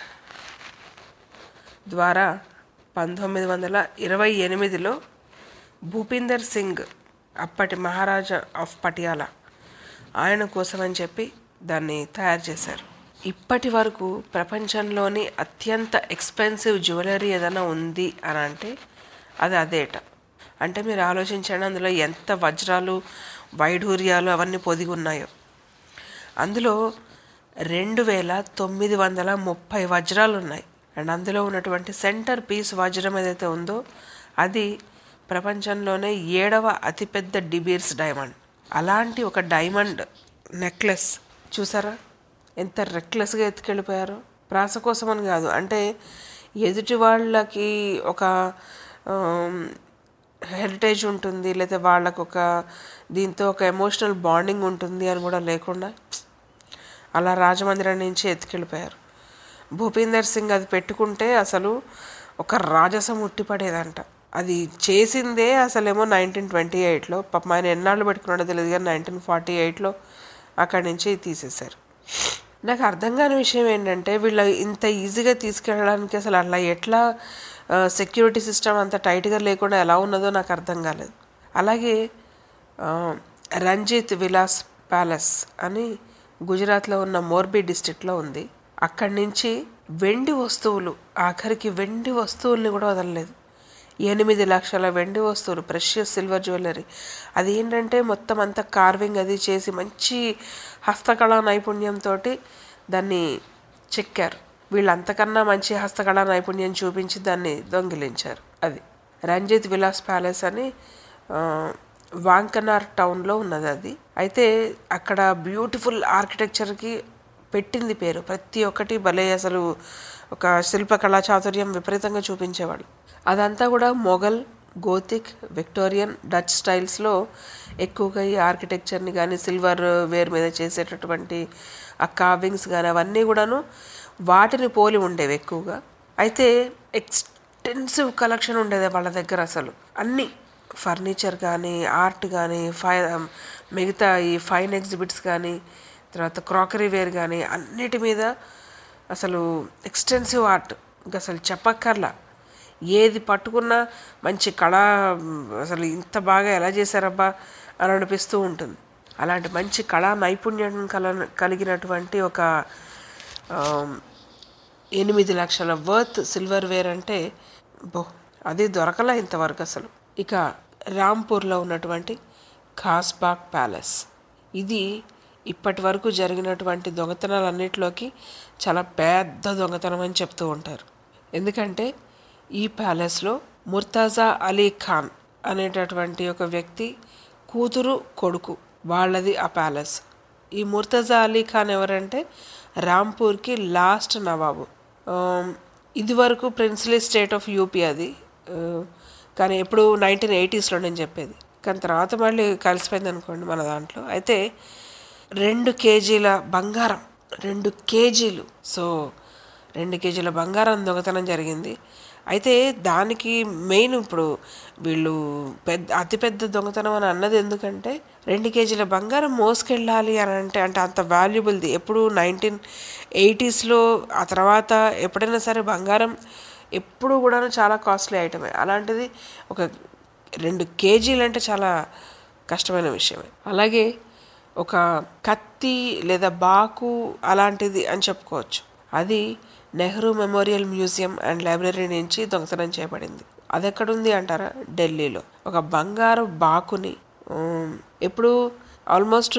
ద్వారా పంతొమ్మిది వందల ఇరవై ఎనిమిదిలో భూపిందర్ సింగ్ అప్పటి మహారాజా ఆఫ్ పటియాలా ఆయన కోసం అని చెప్పి దాన్ని తయారు చేశారు ఇప్పటి వరకు ప్రపంచంలోని అత్యంత ఎక్స్పెన్సివ్ జ్యువెలరీ ఏదైనా ఉంది అని అంటే అది అదేట అంటే మీరు ఆలోచించండి అందులో ఎంత వజ్రాలు వైఢూర్యాలు అవన్నీ పొదిగి ఉన్నాయో అందులో రెండు వేల తొమ్మిది వందల ముప్పై వజ్రాలు ఉన్నాయి అండ్ అందులో ఉన్నటువంటి సెంటర్ పీస్ వజ్రం ఏదైతే ఉందో అది ప్రపంచంలోనే ఏడవ అతిపెద్ద డిబీర్స్ డైమండ్ అలాంటి ఒక డైమండ్ నెక్లెస్ చూసారా ఎంత రెక్లెస్గా ఎత్తుకెళ్ళిపోయారో ప్రాస కోసం అని కాదు అంటే ఎదుటి వాళ్ళకి ఒక హెరిటేజ్ ఉంటుంది లేదా వాళ్ళకు ఒక దీంతో ఒక ఎమోషనల్ బాండింగ్ ఉంటుంది అని కూడా లేకుండా అలా రాజమందిరం నుంచి ఎత్తుకెళ్ళిపోయారు భూపీందర్ సింగ్ అది పెట్టుకుంటే అసలు ఒక రాజసం ఉట్టిపడేదంట అది చేసిందే అసలేమో నైన్టీన్ ట్వంటీ ఎయిట్లో పాపం ఆయన ఎన్నాళ్ళు పెట్టుకున్నాడో తెలియదు కానీ నైన్టీన్ ఫార్టీ ఎయిట్లో అక్కడి నుంచి తీసేశారు నాకు అర్థం కాని విషయం ఏంటంటే వీళ్ళ ఇంత ఈజీగా తీసుకెళ్ళడానికి అసలు అలా ఎట్లా సెక్యూరిటీ సిస్టమ్ అంత టైట్గా లేకుండా ఎలా ఉన్నదో నాకు అర్థం కాలేదు అలాగే ఆ, రంజిత్ విలాస్ ప్యాలెస్ అని గుజరాత్లో ఉన్న మోర్బీ డిస్టిక్లో ఉంది అక్కడి నుంచి వెండి వస్తువులు ఆఖరికి వెండి వస్తువుల్ని కూడా వదలలేదు ఎనిమిది లక్షల వెండి వస్తువులు ప్రెషియస్ సిల్వర్ జ్యువెలరీ అది ఏంటంటే మొత్తం అంతా కార్వింగ్ అది చేసి మంచి హస్తకళా నైపుణ్యంతో దాన్ని చెక్కారు వీళ్ళు అంతకన్నా మంచి హస్తకళా నైపుణ్యం చూపించి దాన్ని దొంగిలించారు అది రంజిత్ విలాస్ ప్యాలెస్ అని ఆ, వాంకనార్ టౌన్లో ఉన్నది అది అయితే అక్కడ బ్యూటిఫుల్ ఆర్కిటెక్చర్కి పెట్టింది పేరు ప్రతి ఒక్కటి భలే అసలు ఒక శిల్పకళా చాతుర్యం విపరీతంగా చూపించేవాళ్ళు అదంతా కూడా మొఘల్ గోతిక్ విక్టోరియన్ డచ్ స్టైల్స్లో ఎక్కువగా ఈ ఆర్కిటెక్చర్ని కానీ సిల్వర్ వేర్ మీద చేసేటటువంటి ఆ కార్వింగ్స్ కానీ అవన్నీ కూడాను వాటిని పోలి ఉండేవి ఎక్కువగా అయితే ఎక్స్టెన్సివ్ కలెక్షన్ ఉండేది వాళ్ళ దగ్గర అసలు అన్నీ ఫర్నిచర్ కానీ ఆర్ట్ కానీ ఫై మిగతా ఈ ఫైన్ ఎగ్జిబిట్స్ కానీ తర్వాత క్రాకరీ వేర్ కానీ అన్నిటి మీద అసలు ఎక్స్టెన్సివ్ ఆర్ట్ ఇంకా అసలు చెప్పక్కర్లా ఏది పట్టుకున్నా మంచి కళ అసలు ఇంత బాగా ఎలా చేశారబ్బా అని అనిపిస్తూ ఉంటుంది అలాంటి మంచి కళా నైపుణ్యం కల కలిగినటువంటి ఒక ఆ, ఎనిమిది లక్షల వర్త్ సిల్వర్ వేర్ అంటే బో అది దొరకలా ఇంతవరకు అసలు ఇక రాంపూర్లో ఉన్నటువంటి ఖాస్బాగ్ ప్యాలెస్ ఇది ఇప్పటి వరకు జరిగినటువంటి దొంగతనాలన్నిటిలోకి చాలా పెద్ద దొంగతనం అని చెప్తూ ఉంటారు ఎందుకంటే ఈ ప్యాలెస్లో ముర్తాజా అలీ ఖాన్ అనేటటువంటి ఒక వ్యక్తి కూతురు కొడుకు వాళ్ళది ఆ ప్యాలెస్ ఈ ముర్తజా అలీ ఖాన్ ఎవరంటే రాంపూర్కి లాస్ట్ నవాబు ఆమ్, ఇదివరకు ప్రిన్స్లీ స్టేట్ ఆఫ్ యూపీ అది ఆ, కానీ ఎప్పుడు నైన్టీన్ ఎయిటీస్లో నేను చెప్పేది కానీ తర్వాత మళ్ళీ కలిసిపోయింది అనుకోండి మన దాంట్లో అయితే రెండు కేజీల బంగారం రెండు కేజీలు సో రెండు కేజీల బంగారం దొంగతనం జరిగింది అయితే దానికి మెయిన్ ఇప్పుడు వీళ్ళు పెద్ద అతిపెద్ద దొంగతనం అని అన్నది ఎందుకంటే రెండు కేజీల బంగారం మోసుకెళ్ళాలి అని అంటే అంటే అంత వాల్యుబుల్ది ఎప్పుడు నైన్టీన్ ఎయిటీస్లో ఆ తర్వాత ఎప్పుడైనా సరే బంగారం ఎప్పుడు కూడా చాలా కాస్ట్లీ ఐటమే అలాంటిది ఒక రెండు కేజీలు అంటే చాలా కష్టమైన విషయమే అలాగే ఒక కత్తి లేదా బాకు అలాంటిది అని చెప్పుకోవచ్చు అది Nehru Memorial Museum and Library నుంచి దొంగతనం చేయబడింది అది ఎక్కడుంది అంటారా ఢిల్లీలో ఒక బంగారు బాకుని ఉమ్, ఎప్పుడు ఆల్మోస్ట్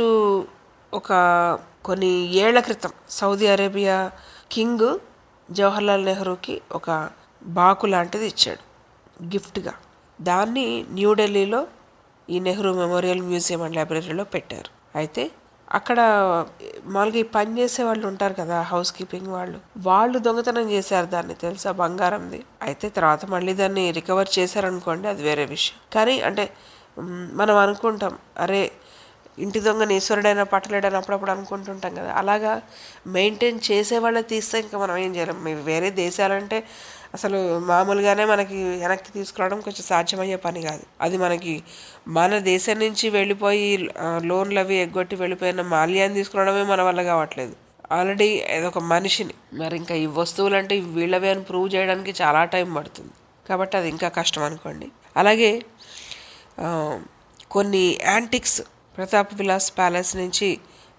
ఒక కొన్ని ఏళ్ల క్రితం సౌదీ అరేబియా కింగ్ జవహర్లాల్ నెహ్రూకి ఒక బాకు లాంటిది ఇచ్చాడు గిఫ్ట్గా దాన్ని న్యూఢిల్లీలో ఈ నెహ్రూ మెమోరియల్ మ్యూజియం అండ్ లైబ్రరీలో పెట్టారు అయితే అక్కడ మామూలుగా ఈ పని చేసే వాళ్ళు ఉంటారు కదా హౌస్ కీపింగ్ వాళ్ళు వాళ్ళు దొంగతనం చేశారు దాన్ని తెలుసా బంగారంది అయితే తర్వాత మళ్ళీ దాన్ని రికవర్ చేశారనుకోండి అది వేరే విషయం కానీ అంటే మ్, మనం అనుకుంటాం అరే ఇంటి దొంగ ఈశ్వరుడైనా పట్టలేడని అప్పుడప్పుడు అనుకుంటుంటాం కదా అలాగా మెయింటైన్ చేసే వాళ్ళే తీస్తే ఇంకా మనం ఏం చేయలేం మీ వేరే దేశాలంటే అసలు మామూలుగానే మనకి వెనక్కి తీసుకురావడం కొంచెం సాధ్యమయ్యే పని కాదు అది మనకి మన దేశం నుంచి వెళ్ళిపోయి ఆ, లోన్లు అవి ఎగ్గొట్టి వెళ్ళిపోయిన మాల్యాన్ని తీసుకురావడమే మన వల్ల కావట్లేదు ఆల్రెడీ ఏదొక మనిషిని మరి ఇంకా ఈ వస్తువులు అంటే ఇవి వీళ్ళవే అని ప్రూవ్ చేయడానికి చాలా టైం పడుతుంది కాబట్టి అది ఇంకా కష్టం అనుకోండి అలాగే ఆ, కొన్ని యాంటిక్స్ ప్రతాప్ విలాస్ ప్యాలెస్ నుంచి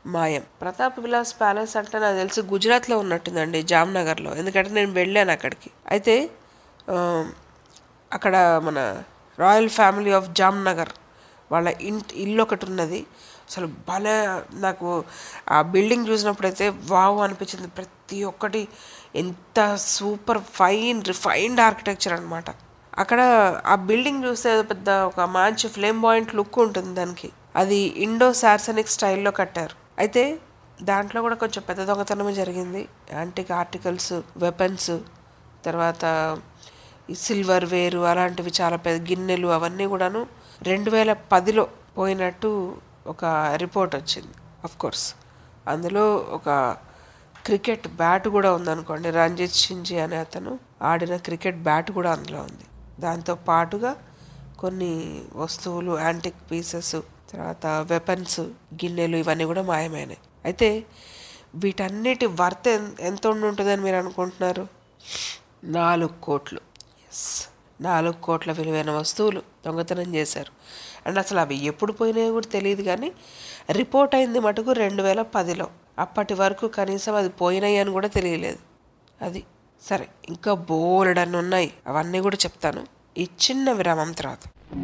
మాయం ప్రతాప్ విలాస్ ప్యాలెస్ అంటే నాకు తెలిసి గుజరాత్లో ఉన్నట్టుందండి జామ్నగర్లో ఎందుకంటే నేను వెళ్ళాను అక్కడికి అయితే ఆ, అక్కడ మన రాయల్ ఫ్యామిలీ ఆఫ్ జామ్నగర్ వాళ్ళ ఇంటి ఇల్లు ఒకటి ఉన్నది అసలు భలే నాకు ఆ బిల్డింగ్ చూసినప్పుడైతే వావ్ అనిపించింది ప్రతి ఒక్కటి ఎంత సూపర్ ఫైన్ రిఫైన్డ్ ఆర్కిటెక్చర్ అనమాట అక్కడ ఆ బిల్డింగ్ చూస్తే ఏదో పెద్ద ఒక మంచి ఫ్లేమ్ పాయింట్ లుక్ ఉంటుంది దానికి అది ఇండో సార్సనిక్ స్టైల్లో కట్టారు అయితే దాంట్లో కూడా కొంచెం పెద్ద దొంగతనమే జరిగింది యాంటిక్ ఆర్టికల్స్ వెపన్స్ తర్వాత ఈ సిల్వర్ వేరు అలాంటివి చాలా పెద్ద గిన్నెలు అవన్నీ కూడాను రెండు వేల పదిలో పోయినట్టు ఒక రిపోర్ట్ వచ్చింది అఫ్ కోర్స్ అందులో ఒక క్రికెట్ బ్యాట్ కూడా ఉందనుకోండి రంజిత్ సింజీ అనే అతను ఆడిన క్రికెట్ బ్యాట్ కూడా అందులో ఉంది దాంతో పాటుగా కొన్ని వస్తువులు యాంటిక్ పీసెస్ తర్వాత వెపన్స్ గిన్నెలు ఇవన్నీ కూడా మాయమైనాయి అయితే వీటన్నిటి వర్త్ ఎన్- ఎంత ఉండి ఉంటుందని మీరు అనుకుంటున్నారు నాలుగు కోట్లు ఎస్ నాలుగు కోట్ల విలువైన వస్తువులు దొంగతనం చేశారు అండ్ అసలు అవి ఎప్పుడు పోయినాయో కూడా తెలియదు కానీ రిపోర్ట్ అయింది మటుకు రెండు వేల పదిలో అప్పటి వరకు కనీసం అది పోయినాయి అని కూడా తెలియలేదు అది సరే ఇంకా బోలెడన్ని ఉన్నాయి అవన్నీ కూడా చెప్తాను ఈ చిన్న విరామం తర్వాత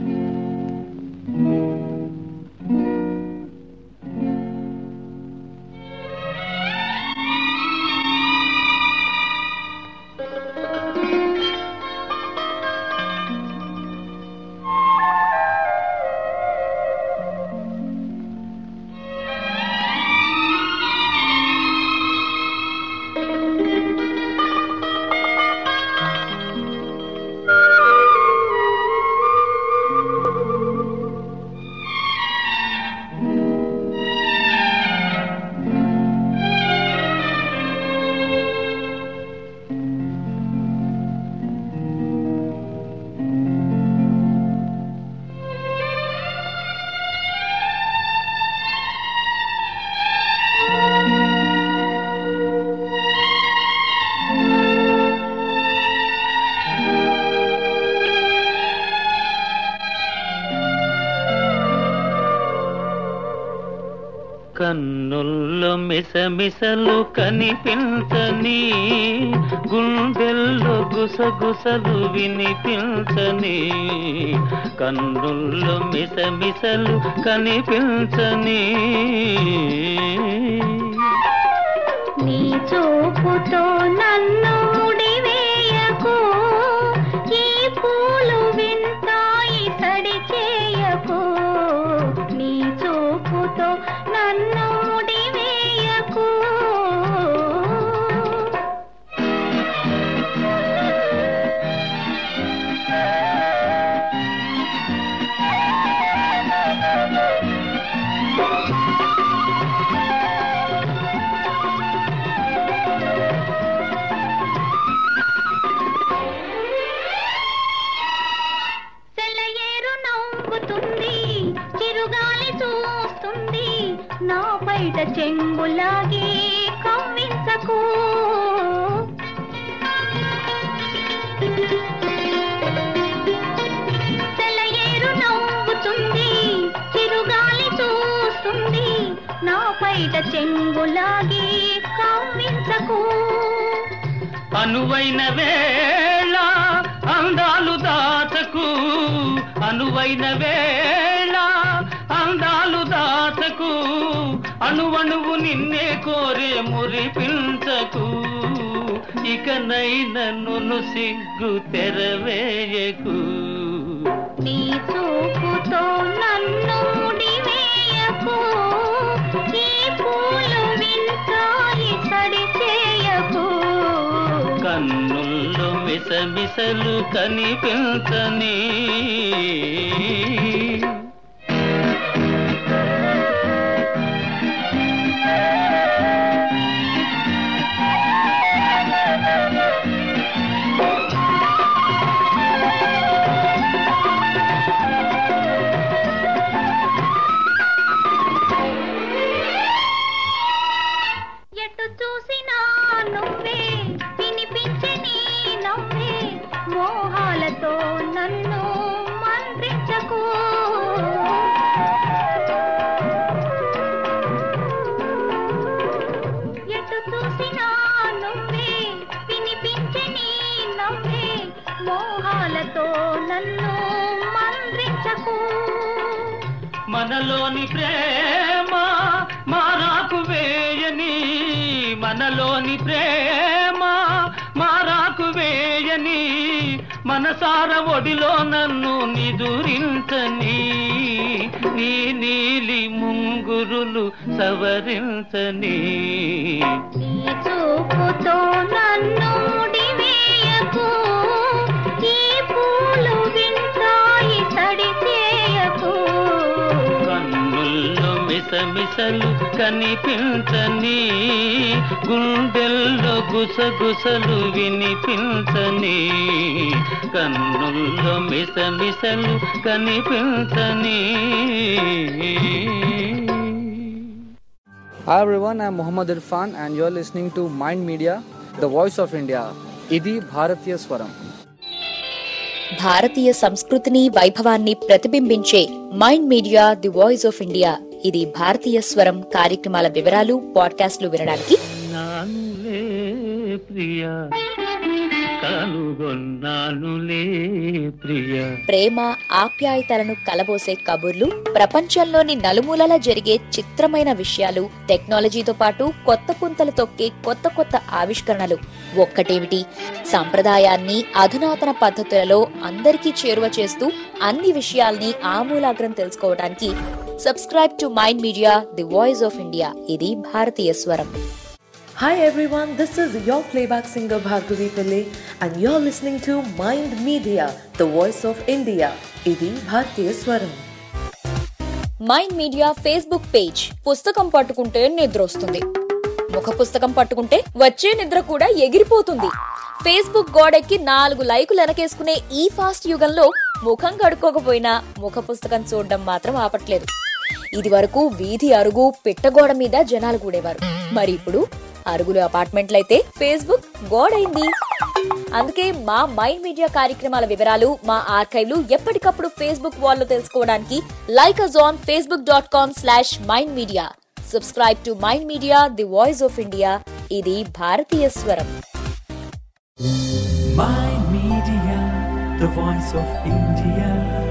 కన్నుల్లో మిసమిసలు కనిపించని గుండెల్లో గుసగుసలు వినిపించని కన్నుల్లో మిసమిసలు కనిపించని నీ చూపుతో నన్ను ముడివేయకు ఈ పూలు వింతాయి సడి చేయకు నీ చూపుతో నన్ను ముడివేయకు సెలయేరు నవ్వుతుంది చిరుగాలి చూస్తుంది నా బయట చెంగులాగి కవ్వించకు సెలయేరు నవ్వుతుంది చిరుగాలి చూస్తుంది నా బయట చెంగులాగి కవ్వించకు అనువైన వేళ అందాలు దాచకు అనువైన వేళ అందాలు దాచకు అణువణువు నిన్నే కోరే మురిపించకు ఇకనైన నన్ను సిగ్గు తెరవేయకు నీ చూపుతో నన్ను ముడివేయకు ఈ పూలు వింతాయి సడి చేయకు కన్నుల్లో మిసమిసలు కనిపించని ఎటు చూసినా నువ్వే వినిపించే నీ నవ్వే మోహాలతో నన్ను మంత్రించకు వినిపించని నవ్వే మోహాలతో నన్ను మంత్రించకు మనలోని ప్రేమ మారాకు వేయని మనలోని ప్రేమ మారాకు వేయని మనసార ఒడిలో నన్ను నిదురించని నీ నీలి ముంగురులు సవరించని నీ చూపుతో నన్ను ముడివేయకు ఈ పూలు వింటాయి తడి చేయకు కన్నుల్లో మిసమిసలు కనిపించని గుండెల్లో గుసగుసలు వినిపించని కన్నుల్లో మిసమిసలు కనిపించని Hi everyone, I'm Muhammad Irfan and you're listening to Mind Media, the voice of India. ఇది భారతీయ స్వరం భారతీయ సంస్కృతిని వైభవాన్ని ప్రతిబింబించే Mind Media the voice of India ఇది భారతీయ స్వరం కార్యక్రమాల వివరాలు పాడ్కాస్ట్లు వినడానికి నానులే ప్రియా కనుగొన్నానులే ప్రియా ప్రేమ ఆప్యాయతలను కలబోసే కబుర్లు ప్రపంచంలోని నలుమూలలా జరిగే చిత్రమైన విషయాలు టెక్నాలజీతో పాటు కొత్త పుంతలు తొక్కే కొత్త కొత్త ఆవిష్కరణలు ఒక్కటేమిటి సంప్రదాయాన్ని అధునాతన పద్ధతులలో అందరికీ చేరువ చేస్తూ అన్ని విషయాల్ని ఆమూలాగ్రం తెలుసుకోవడానికి subscribe to Mind Media the voice of India ఇది భారతీయ స్వరం Hi everyone, this is your playback singer Bhargavi Pillai and you're listening to Mind Media, the voice of India. Idi Bhartiya Swaram. Mind Media Facebook page పుస్తకం పట్టుకుంటే నిద్ర వస్తుంది ముఖ పుస్తకం పట్టుకుంటే వచ్చే నిద్ర కూడా ఎగిరిపోతుంది ఫేస్బుక్ గోడెక్కి నాలుగు లైకులు వెనకేసుకునే ఈ ఫాస్ట్ యుగంలో ముఖం కడుక్కోకపోయినా ముఖ పుస్తకం చూడడం మాత్రం ఆపట్లేదు ఇది వరకు వీధి అరుగు పిట్టగోడ మీద జనాలు కూడేవారు మరి ఇప్పుడు అరుగులు అపార్ట్మెంట్లయితే ఫేస్బుక్ గోడైంది అందుకే మా మైండ్ మీడియా కార్యక్రమాల వివరాలు మా ఆర్కైవ్లు ఎప్పటికప్పుడు ఫేస్బుక్ వాల్లో తెలుసుకోవడానికి like us on Facebook dot com slash Mind Media subscribe to Mind Media the voice of India ఇది భారతీయ స్వరం Mind Media, the voice of India.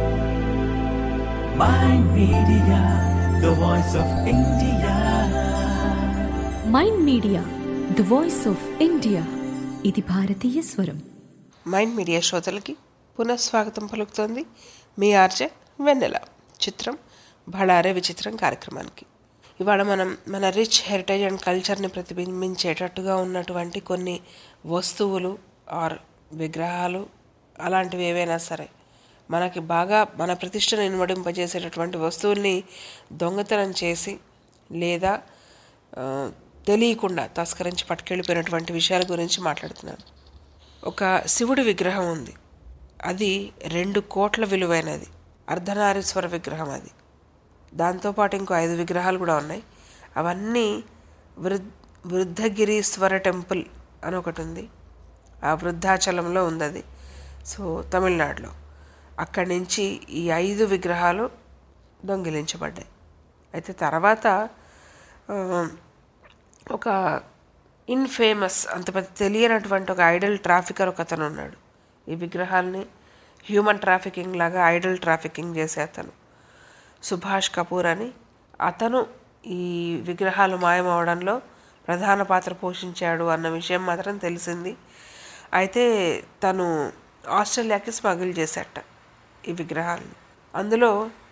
Mind Media, the voice of India. Mind Media the voice of India ఇది భారతీయ స్వరం mind media శ్రోతలకి పునఃస్వాగతం పలుకుతోంది మీ RJ వెన్నెల చిత్రం బళారే విచిత్రం కార్యక్రమానికి ఇవాళ మనం మన రిచ్ హెరిటేజ్ అండ్ కల్చర్ని ప్రతిబింబించేటట్టుగా ఉన్నటువంటి కొన్ని వస్తువులు ఆర్ విగ్రహాలు అలాంటివి ఏవైనా సరే మనకి బాగా మన ప్రతిష్టను ఇనుమడింపజేసేటటువంటి వస్తువుల్ని దొంగతనం చేసి లేదా ఆ, తెలియకుండా తస్కరించి పట్టుకెళ్ళిపోయినటువంటి విషయాల గురించి మాట్లాడుతున్నాను ఒక శివుడి విగ్రహం ఉంది అది రెండు కోట్ల విలువైనది అర్ధనారీశ్వర విగ్రహం అది దాంతోపాటు ఇంకో ఐదు విగ్రహాలు కూడా ఉన్నాయి అవన్నీ వృద్ వృద్ధగిరీశ్వర టెంపుల్ అని ఒకటి ఉంది ఆ వృద్ధాచలంలో ఉంది అది సో తమిళనాడులో అక్కడి నుంచి ఈ ఐదు విగ్రహాలు దొంగిలించబడ్డాయి అయితే తర్వాత ఆ, ఒక ఇన్ఫేమస్ అంత పెద్ద తెలియనటువంటి ఒక ఐడల్ ట్రాఫికర్ ఒక అతను ఉన్నాడు ఈ విగ్రహాల్ని హ్యూమన్ ట్రాఫికింగ్ లాగా ఐడల్ ట్రాఫికింగ్ చేసే అతను సుభాష్ కపూర్ అని అతను ఈ విగ్రహాలు మాయమవడంలో ప్రధాన పాత్ర పోషించాడు అన్న విషయం మాత్రం తెలిసింది అయితే తను ఆస్ట్రేలియాకి స్మగిల్ చేశాట ఈ విగ్రహాలను అందులో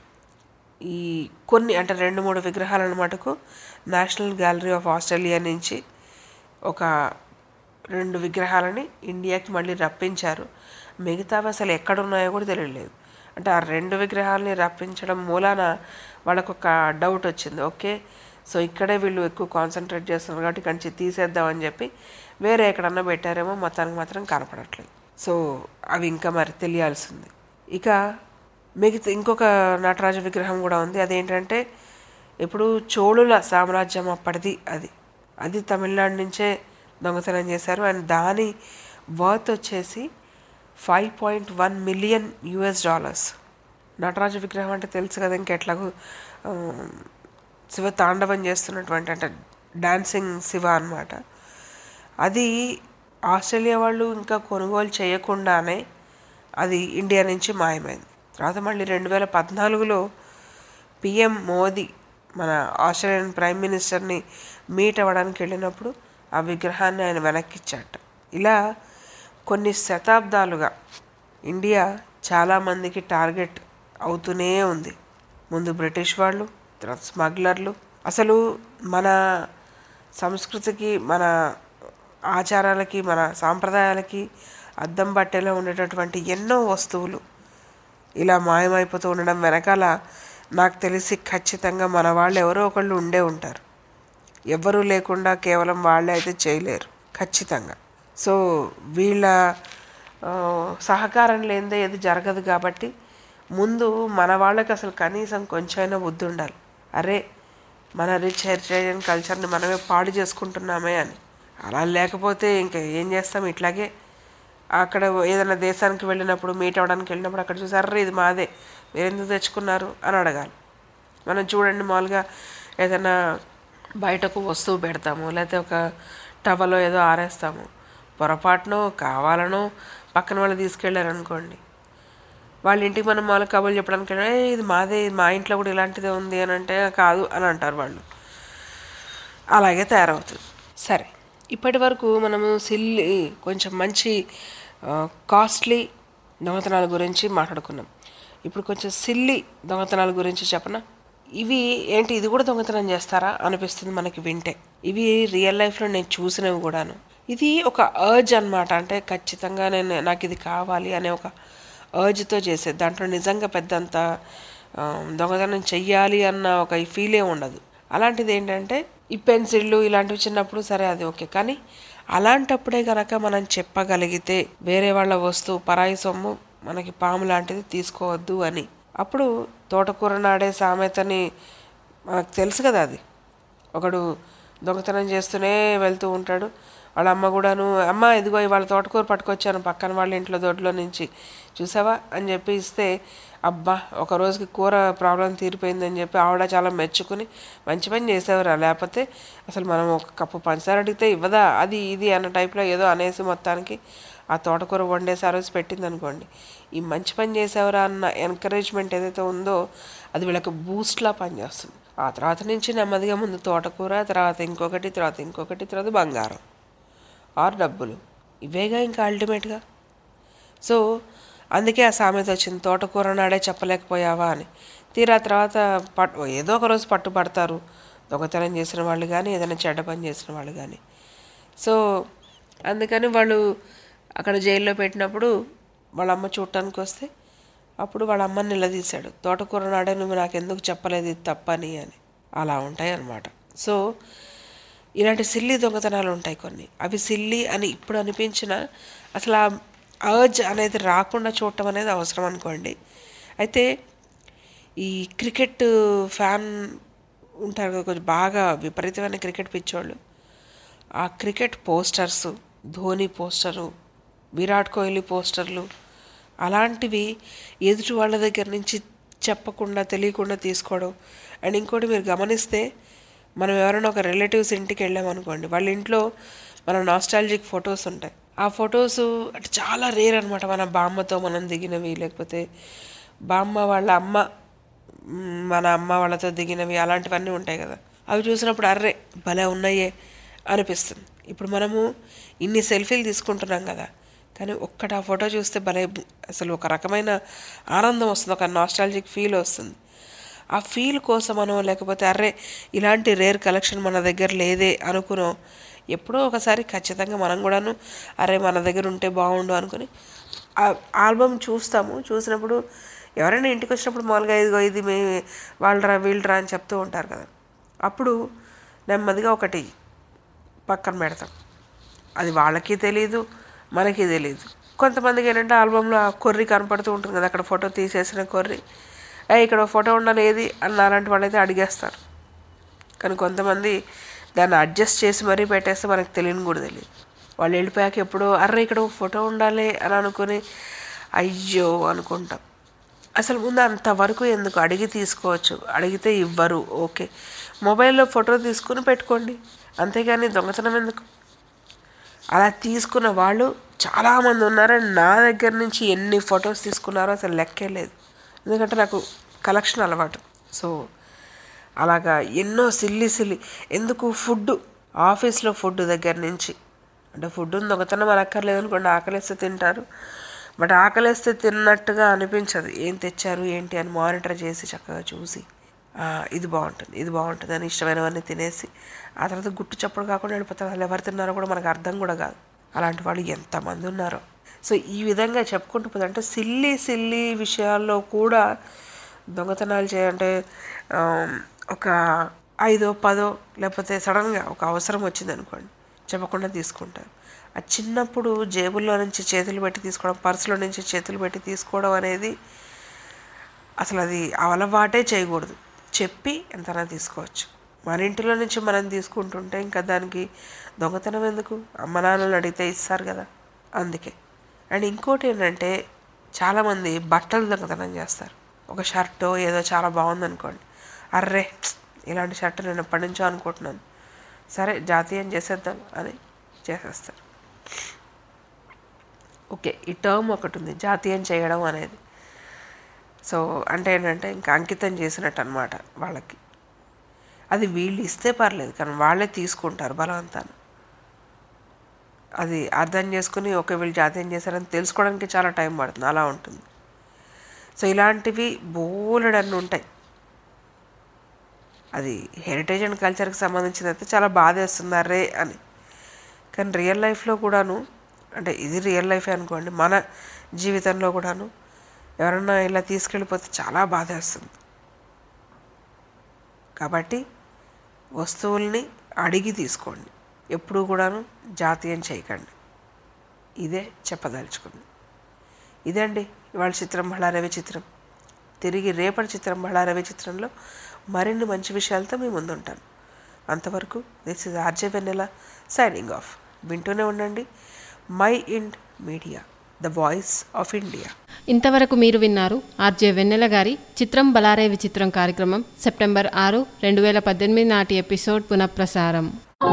ఈ కొన్ని అంటే రెండు మూడు విగ్రహాలను మటుకు నేషనల్ గ్యాలరీ ఆఫ్ ఆస్ట్రేలియా నుంచి ఒక రెండు విగ్రహాలని ఇండియాకి మళ్ళీ రప్పించారు మిగతావి అసలు ఎక్కడున్నాయో కూడా తెలియలేదు అంటే ఆ రెండు విగ్రహాలని రప్పించడం మూలాన వాళ్ళకు ఒక డౌట్ వచ్చింది ఓకే సో ఇక్కడే వీళ్ళు ఎక్కువ కాన్సన్ట్రేట్ చేస్తున్నారు కాబట్టి ఇక్కడి నుంచి తీసేద్దామని చెప్పి వేరే ఎక్కడన్నా పెట్టారేమో మొత్తానికి మాత్రం కనపడట్లేదు సో అవి ఇంకా మరి తెలియాల్సింది ఇక మిగతా ఇంకొక నటరాజ విగ్రహం కూడా ఉంది అదేంటంటే ఇప్పుడు చోళుల సామ్రాజ్యం అప్పటిది అది అది తమిళనాడు నుంచే దొంగతనం చేశారు అండ్ దాని వర్త్ వచ్చేసి five point one million US dollars Nataraja విగ్రహం అంటే తెలుసు కదా ఇంకెట్లాగూ ఆ, శివ తాండవం చేస్తున్నటువంటి అంటే డాన్సింగ్ శివ అన్నమాట అది ఆస్ట్రేలియా వాళ్ళు ఇంకా కొనుగోలు చేయకుండానే అది ఇండియా నుంచి మాయమైంది తర్వాత మళ్ళీ రెండు వేల పద్నాలుగులో పిఎం మోదీ మన ఆస్ట్రేలియన్ ప్రైమ్ మినిస్టర్ని మీట్ అవ్వడానికి వెళ్ళినప్పుడు ఆ విగ్రహాన్ని ఆయన వెనక్కిచ్చాట ఇలా కొన్ని శతాబ్దాలుగా ఇండియా చాలామందికి టార్గెట్ అవుతూనే ఉంది ముందు బ్రిటిష్ వాళ్ళు తర్వాత స్మగ్లర్లు అసలు మన సంస్కృతికి మన ఆచారాలకి మన సాంప్రదాయాలకి అద్దం బట్టేలా ఉండేటటువంటి ఎన్నో వస్తువులు ఇలా మాయమైపోతూ ఉండడం వెనకాల నాకు తెలిసి ఖచ్చితంగా మన వాళ్ళు ఎవరో ఒకళ్ళు ఉండే ఉంటారు ఎవ్వరూ లేకుండా కేవలం వాళ్ళే అయితే చేయలేరు ఖచ్చితంగా సో వీళ్ళ ఆ, సహకారం లేనిదే ఏది జరగదు కాబట్టి ముందు మన వాళ్ళకి అసలు కనీసం కొంచెమైనా బుద్ధి ఉండాలి అరే మన రిచ్ హెరిటేజ్ అండ్ కల్చర్ని మనమే పాడు చేసుకుంటున్నామే అని అలా లేకపోతే ఇంకా ఏం చేస్తాం ఇట్లాగే అక్కడ ఏదైనా దేశానికి వెళ్ళినప్పుడు మీట్ అవ్వడానికి వెళ్ళినప్పుడు అక్కడ చూసి అర్రే ఇది మాదే మీరు ఎందుకు తెచ్చుకున్నారు అని అడగాలి మనం చూడండి మామూలుగా ఏదైనా బయటకు వస్తువు పెడతాము లేకపోతే ఒక టవలో ఏదో ఆరేస్తాము పొరపాటునో కావాలనో పక్కన వాళ్ళు తీసుకెళ్ళారు అనుకోండి వాళ్ళ ఇంటికి మనం మామూలుగా కబుర్లు చెప్పడానికి వెళ్ళినా, "ఏ, ఇది మాదే ఇది మా ఇంట్లో కూడా ఇలాంటిదే ఉంది అని అంటే కాదు అని అంటారు వాళ్ళు అలాగే తయారవుతుంది సరే ఇప్పటి వరకు మనము సిల్లి కొంచెం మంచి కాస్ట్లీ దొంగతనాల గురించి మాట్లాడుకున్నాం ఇప్పుడు కొంచెం సిల్లి దొంగతనాల గురించి చెప్పనా ఇవి ఏంటి ఇది కూడా దొంగతనం చేస్తారా అనిపిస్తుంది మనకి వింటే ఇవి రియల్ లైఫ్లో నేను చూసినవి కూడాను ఇది ఒక అర్జ్ అన్నమాట అంటే ఖచ్చితంగా నేను నాకు ఇది కావాలి అనే ఒక అర్జ్తో చేసేది దాంట్లో నిజంగా పెద్దంత ఆ, దొంగతనం చెయ్యాలి అన్న ఒక ఫీలే ఉండదు అలాంటిది ఏంటంటే ఈ పెన్సిళ్ళు ఇలాంటివి చిన్నప్పుడు సరే అది ఓకే కానీ అలాంటప్పుడే కనుక మనం చెప్పగలిగితే వేరే వాళ్ళ వస్తువు పరాయి సొమ్ము మనకి పాము లాంటిది తీసుకోవద్దు అని అప్పుడు తోటకూర నాడే సామెతని మనకు తెలుసు కదా అది ఒకడు దొంగతనం చేస్తూనే వెళ్తూ ఉంటాడు వాళ్ళ అమ్మ కూడాను అమ్మ ఇదిగో ఇవాళ తోటకూర పట్టుకొచ్చాను పక్కన వాళ్ళ ఇంట్లో దొడ్లో నుంచి చూసావా అని చెప్పి ఇస్తే అబ్బా ఒక రోజుకి కూర ప్రాబ్లం తీరిపోయిందని చెప్పి ఆవిడ చాలా మెచ్చుకుని మంచి పని చేసేవారా లేకపోతే అసలు మనం ఒక కప్పు పంచదార అడిగితే ఇవ్వదా అది ఇది అన్న టైప్లో ఏదో అనేసి మొత్తానికి ఆ తోటకూర వండేసి ఆ రోజు పెట్టింది అనుకోండి ఈ మంచి పని చేసేవరా అన్న ఎంకరేజ్మెంట్ ఏదైతే ఉందో అది వీళ్ళకి బూస్ట్లా పనిచేస్తుంది ఆ తర్వాత నుంచి నెమ్మదిగా ముందు తోటకూర తర్వాత ఇంకొకటి తర్వాత ఇంకొకటి తర్వాత బంగారం ఆరు డబ్బులు ఇవేగా ఇంకా అల్టిమేట్గా సో అందుకే ఆ సామెత వచ్చింది తోటకూర నాడే చెప్పలేకపోయావా అని తీరా తర్వాత పట్టు ఏదో ఒక రోజు పట్టుబడతారు దొంగతనం చేసిన వాళ్ళు కానీ ఏదైనా చెడ్డ పని చేసిన వాళ్ళు కానీ సో అందుకని వాళ్ళు అక్కడ జైల్లో పెట్టినప్పుడు వాళ్ళ అమ్మ చూడటానికి వస్తే అప్పుడు వాళ్ళ అమ్మని నిలదీశాడు తోటకూర నాడే నువ్వు నాకు ఎందుకు చెప్పలేదు ఇది తప్పని అని అలా ఉంటాయి అన్నమాట సో ఇలాంటి సిల్లి దొంగతనాలు ఉంటాయి కొన్ని అవి సిల్లి అని ఇప్పుడు అనిపించిన అసలు ఆ అర్జ్ అనేది రాకుండా చూడటం అనేది అవసరం అనుకోండి అయితే ఈ క్రికెట్ ఫ్యాన్ ఉంటారు కదా కొంచెం బాగా విపరీతమైన క్రికెట్ పిచ్చోళ్ళు ఆ cricket posters Dhoni poster Virat Kohli పోస్టర్లు అలాంటివి ఎదుటి వాళ్ళ దగ్గర నుంచి చెప్పకుండా తెలియకుండా తీసుకోవడం అండ్ ఇంకోటి మీరు గమనిస్తే మనం ఎవరైనా ఒక రిలేటివ్స్ ఇంటికి వెళ్ళామనుకోండి వాళ్ళ ఇంట్లో మన నాస్టాలజిక్ ఫొటోస్ ఉంటాయి ఆ ఫొటోస్ అంటే చాలా రేర్ అనమాట మన బామ్మతో మనం దిగినవి లేకపోతే బామ్మ వాళ్ళ అమ్మ మ్, మన అమ్మ వాళ్ళతో దిగినవి అలాంటివన్నీ ఉంటాయి కదా అవి చూసినప్పుడు అర్రే భలే ఉన్నాయే అనిపిస్తుంది ఇప్పుడు మనము ఇన్ని సెల్ఫీలు తీసుకుంటున్నాం కదా కానీ ఒక్కటి ఆ ఫోటో చూస్తే భలే బు- అసలు ఒక రకమైన ఆనందం వస్తుంది ఒక నాస్టాలజిక్ ఫీల్ వస్తుంది ఆ ఫీల్ కోసమనో లేకపోతే అర్రే ఇలాంటి రేర్ కలెక్షన్ మన దగ్గర లేదే అనుకునో ఎప్పుడో ఒకసారి ఖచ్చితంగా మనం కూడాను అరే మన దగ్గర ఉంటే బాగుండు అనుకుని ఆ ఆల్బమ్ చూస్తాము చూసినప్పుడు ఎవరైనా ఇంటికి వచ్చినప్పుడు మామూలుగా ఇదిగో ఇది మీ వాళ్ళరా వీళ్ళరా అని చెప్తూ ఉంటారు కదా అప్పుడు నెమ్మదిగా ఒకటి పక్కన పెడతాం అది వాళ్ళకి తెలియదు మనకి తెలియదు కొంతమందికి ఏంటంటే ఆల్బంలో ఆ కొర్రి కనపడుతూ ఉంటుంది కదా అక్కడ ఫోటో తీసేసిన కొర్రి ఏ ఇక్కడ ఫోటో ఉండాలి ఏది అన్న అలాంటి వాళ్ళైతే అడిగేస్తారు కానీ కొంతమంది దాన్ని అడ్జస్ట్ చేసి మరీ పెట్టేస్తే మనకు తెలియని కూడా తెలియదు వాళ్ళు వెళ్ళిపోయాక ఎప్పుడో అర్రే ఇక్కడ ఒక ఫోటో ఉండాలి అని అనుకుని అయ్యో అనుకుంటాం అసలు ముందు అంతవరకు ఎందుకు అడిగి తీసుకోవచ్చు అడిగితే ఇవ్వరు ఓకే మొబైల్లో ఫోటో తీసుకుని పెట్టుకోండి అంతేగాని దొంగతనం ఎందుకు అలా తీసుకున్న వాళ్ళు చాలామంది ఉన్నారు And నా దగ్గర నుంచి ఎన్ని ఫొటోస్ తీసుకున్నారో అసలు లెక్కే లేదు ఎందుకంటే నాకు కలెక్షన్ అలవాటు సో అలాగా ఎన్నో సిల్లి సిల్లి ఎందుకు ఫుడ్ ఆఫీస్లో ఫుడ్ దగ్గర నుంచి అంటే ఫుడ్ దొంగతనం అనక్కర్లేదు అనుకోండి ఆకలిస్తే తింటారు బట్ ఆకలిస్తే తిన్నట్టుగా అనిపించదు ఏం తెచ్చారు ఏంటి అని మానిటర్ చేసి చక్కగా చూసి "ఆ, ఇది బాగుంటుంది ఇది బాగుంటుంది అని ఇష్టమైనవన్నీ తినేసి ఆ తర్వాత గుట్టు చప్పుడు కాకుండా వెళ్ళిపోతారు వాళ్ళు ఎవరు తిన్నారో కూడా మనకు అర్థం కూడా కాదు అలాంటి వాళ్ళు ఎంతమంది ఉన్నారో సో ఈ విధంగా చెప్పుకుంటూ పోతే అంటే సిల్లి సిల్లి విషయాల్లో కూడా దొంగతనాలు చేయాలంటే ఆమ్, ఒక ఐదో పదో లేకపోతే సడన్గా ఒక అవసరం వచ్చింది అనుకోండి చెప్పకుండా తీసుకుంటారు ఆ చిన్నప్పుడు జేబుల్లో నుంచి చేతులు పెట్టి తీసుకోవడం పర్సులో నుంచి చేతులు పెట్టి తీసుకోవడం అనేది అసలు అది అలవాటే చేయకూడదు చెప్పి ఎంతైనా తీసుకోవచ్చు మన ఇంటిలో నుంచి మనం తీసుకుంటుంటే ఇంకా దానికి దొంగతనం ఎందుకు అమ్మ నాన్నలు అడిగితే ఇస్తారు కదా అందుకే అండ్ ఇంకోటి ఏంటంటే చాలామంది బట్టలు దొంగతనం చేస్తారు ఒక షర్టో ఏదో చాలా బాగుందనుకోండి అర్రే ఇలాంటి షర్ట్ నేను ఎప్పటి నుంచో అనుకుంటున్నాను సరే జాతీయం చేసేద్దాం అని చేసేస్తారు ఓకే ఈ టర్మ్ ఒకటి ఉంది జాతీయం చేయడం అనేది సో అంటే ఏంటంటే ఇంకా అంకితం చేసినట్టు అనమాట వాళ్ళకి అది వీళ్ళు ఇస్తే పర్లేదు కానీ వాళ్ళే తీసుకుంటారు బలవంతాన్ని అది అర్థం చేసుకుని ఓకే వీళ్ళు జాతీయం చేశారని తెలుసుకోవడానికి చాలా టైం పడుతుంది అలా ఉంటుంది సో ఇలాంటివి బోలెడన్ని ఉంటాయి అది హెరిటేజ్ అండ్ కల్చర్కి సంబంధించింది అయితే చాలా బాధేస్తుంది అరే అని కానీ రియల్ లైఫ్లో కూడాను అంటే ఇది రియల్ లైఫే అనుకోండి మన జీవితంలో కూడాను ఎవరన్నా ఇలా తీసుకెళ్ళిపోతే చాలా బాధేస్తుంది కాబట్టి వస్తువుల్ని అడిగి తీసుకోండి ఎప్పుడూ కూడాను జాతీయం చేయకండి ఇదే చెప్పదలుచుకుంది ఇదండి ఇవాళ చిత్రం బళ్ళారవి చిత్రం తిరిగి రేపటి చిత్రం బళ్ళారవి చిత్రంలో మరిన్ని మంచి విషయాలతో మీ ముందుంటాను అంతవరకు this is RJ Vennela signing off వింటూనే ఉండండి Mind Media the voice of India ఇంతవరకు మీరు విన్నారు ఆర్జే వెన్నెల గారి చిత్రం బలారే విచిత్రం కార్యక్రమం సెప్టెంబర్ ఆరు రెండు వేల పద్దెనిమిది నాటి ఎపిసోడ్ పునఃప్రసారం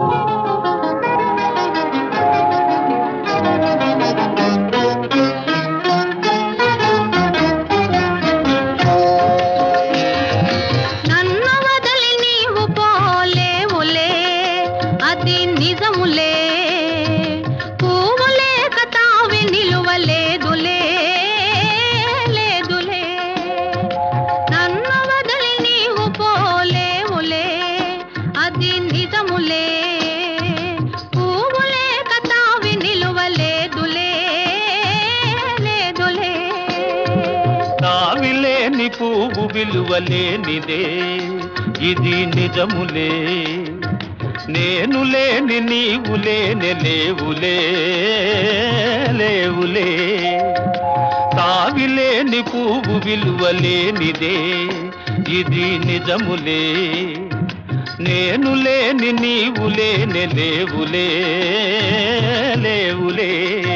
నన్ను వదిలి నీవు పోలేవులే అది నిజములే పువ్వు లేక తావి నిలువలేదులే లేదులే నన్ను వదిలి నీవు పోలేవులే అది నిజములే పువ్వు లేక తావి నిలువలేదులే లేదులే తావిలేని పువ్వు విలువలేనిదే ఇది నిజములే నేను లేని నీవు లేని లేవులే లేవులే తావిలేని పువ్వు విలువలేనిదే ఇది నిజములే నేను లేని నీవు లేని లేవులే లేవులే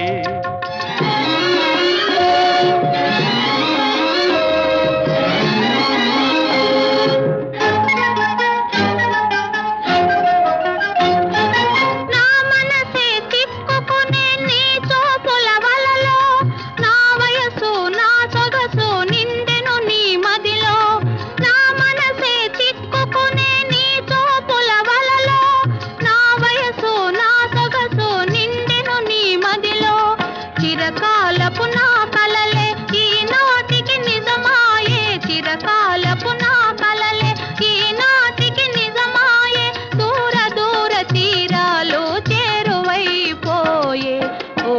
నా మనసే తిప్పుకునే నీ చూపుల వలలో నా వయసు నా సొగసు నిండెను నీ మదిలో నా మనసే తిప్పుకునే నీ చూపుల వలలో నా వయసు నా సొగసు నిండెను నీ మదిలో చిరకాలపు నా కలలే ఈనాటికి నిజమాయే చిరకాలపు నా కలలే ఈనాటికి నిజమాయే దూర దూర తీరాలు చేరువైపోయే ఓ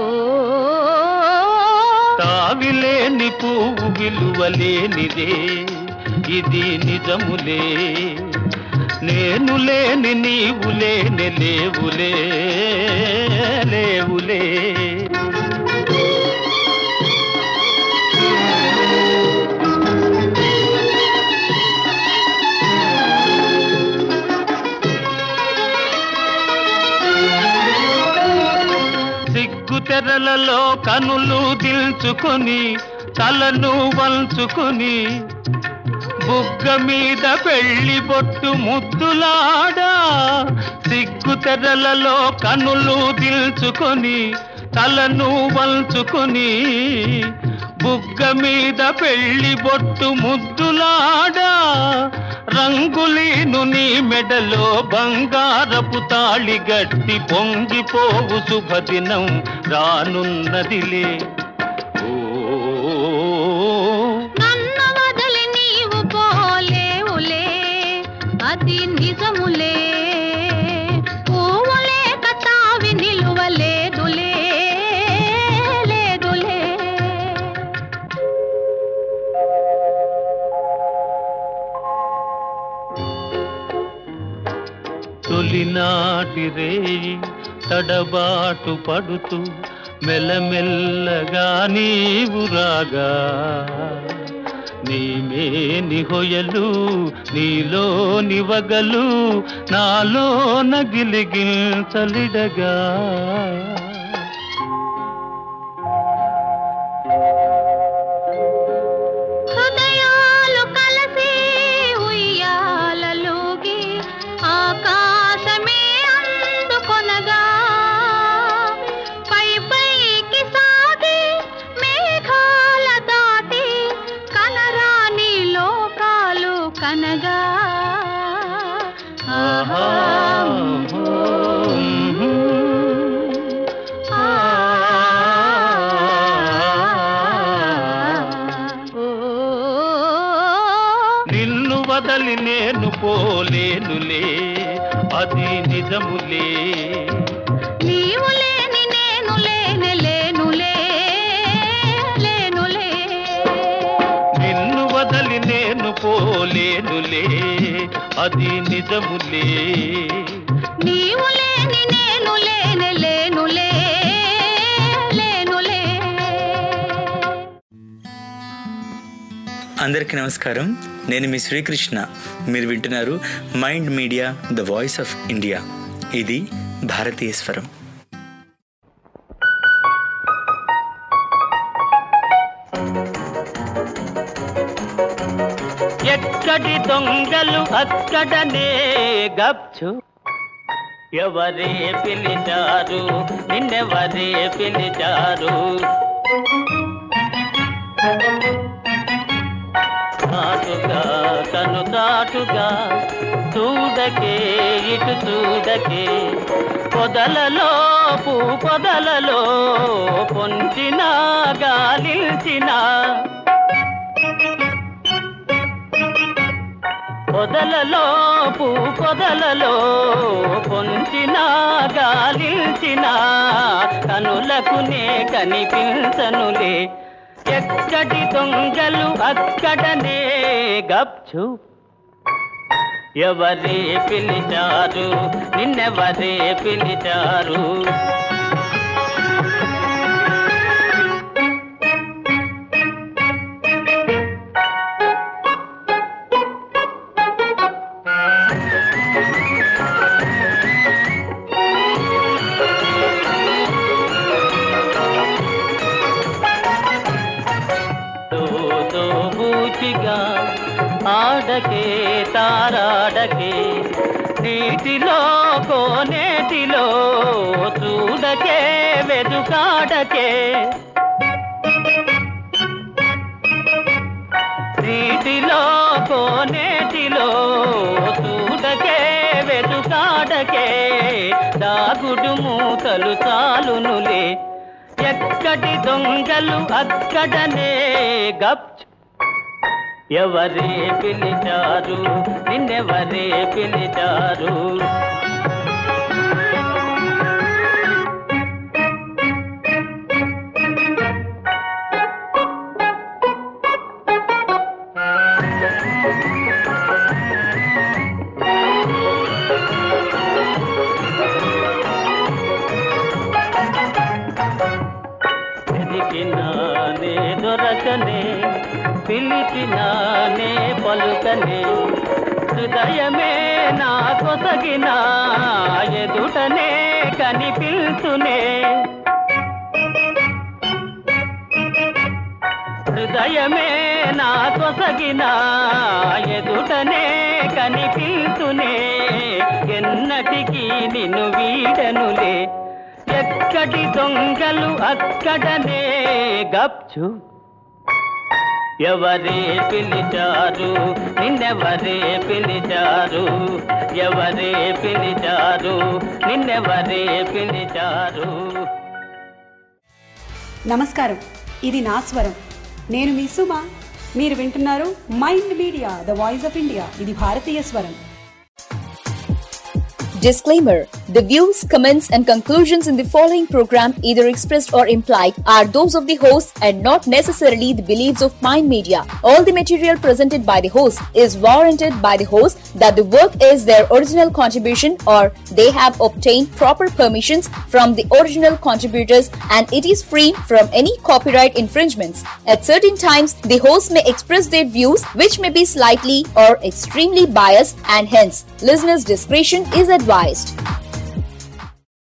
తావిలేని పువ్వు విలువలేనిదే ఇది నిజములే నేను లేని నీవు లేని లేవులే లేవులే సిగ్గు తెరలలో కనులు దిల్చుకొని తలను వంచుకొని బుగ్గ మీద పెళ్లి బొట్టు ముద్దులాడా సిగ్గు తెరలలో కనులు దిల్చుకొని తలను వల్చుకొని బుగ్గ మీద పెళ్లి బొట్టు ముద్దులాడా రంగులీను నీ మెడలో బంగారపు తాళి గట్టి పొంగిపోవు శుభదినం రానున్నదిలే నన్ను వదిలి నీవు పోలేవులే అది నిజములే పువ్వులే కతావి నిలువలేదులే లేదులే తొలినాటి రేయి తడబాటు పడుతూ మెల్లమెల్లగా నీవు రాగా నీమే నిహొయలు నీలో నివగలు నాలో నగిలిగిల్చలిడగా హృదయాలు కలిసి ఉయ్యాలలోగి ఆకాశమే అందుకొనగా పై పైకి సాగి మేఘాల దాటి కనరాని లోకాలు కనగా ఆహా నిన్ను వదలి నేను పోలేనులే అది నిజములే నీవు లేని నేను లేనే లేనులే లేనులే నిన్ను వదలి నేను పోలేనులే అది నిజములే నీవు లేని నేను లేనే లేనులే లేనులే అందరికీ నమస్కారం నేను మీ శ్రీకృష్ణ మీరు వింటున్నారు Mind Media the voice of India ఇది భారతీయ స్వరం ఎక్కడి దొంగలు అక్కడనే గప్చు ఎవరే పిలిచారు నిన్నెవరే పిలిచారు చాటుగా కను చాటుగా చూడకే ఇటు చూడకే పొదలలో పూ పొదలలో పొంచిన గాలించిన పొదలలో పూ పొదలలో పొంచిన గాలించిన కనులకునే కనిపించనులే ఎక్కడి దొంగలు అక్కడనే గప్చు ఎవరే పిలిచారు నిన్నెవరే పిలిచారు తో బూచిగా ఆడకే తారాడకే నీటిలో కోనేటిలో చూడకే వెదుకాడకే నీటిలో కోనేటిలో చూడకే వెదుకాడకే దాగుడు మూతలు చాలునులే ఎక్కడి దొంగలు అక్కడనే గప్ ఎవరే పిలిచారు నిన్నెవరే పిలిచారు వెతికినానే దొరకనే పిలిచినానే పలుకనే హృదయమే నా కొసగిన ఎదుటనే కనిపిల్చునే హృదయమే నా కొసగిన ఎదుటనే కనిపిల్చునే ఎన్నటికీ నిన్ను వీడనులే ఎక్కడి దొంగలు అక్కడనే గప్చు ఎవరే పిలిచారు నిన్నెవరే పిలిచారు ఎవరే పిలిచారు నిన్నెవరే పిలిచారు నమస్కారం ఇది నా స్వరం నేను మీ సుమ మీరు వింటున్నారు Mind Media the voice of India ఇది భారతీయ స్వరం Disclaimer The views, comments, and conclusions in the following program, either expressed or implied, are those of the host and not necessarily the beliefs of Mind Media. All the material presented by the host is warranted by the host that the work is their original contribution or they have obtained proper permissions from the original contributors and it is free from any copyright infringements. At certain times, the host may express their views which may be slightly or extremely biased and hence listeners' discretion is advised.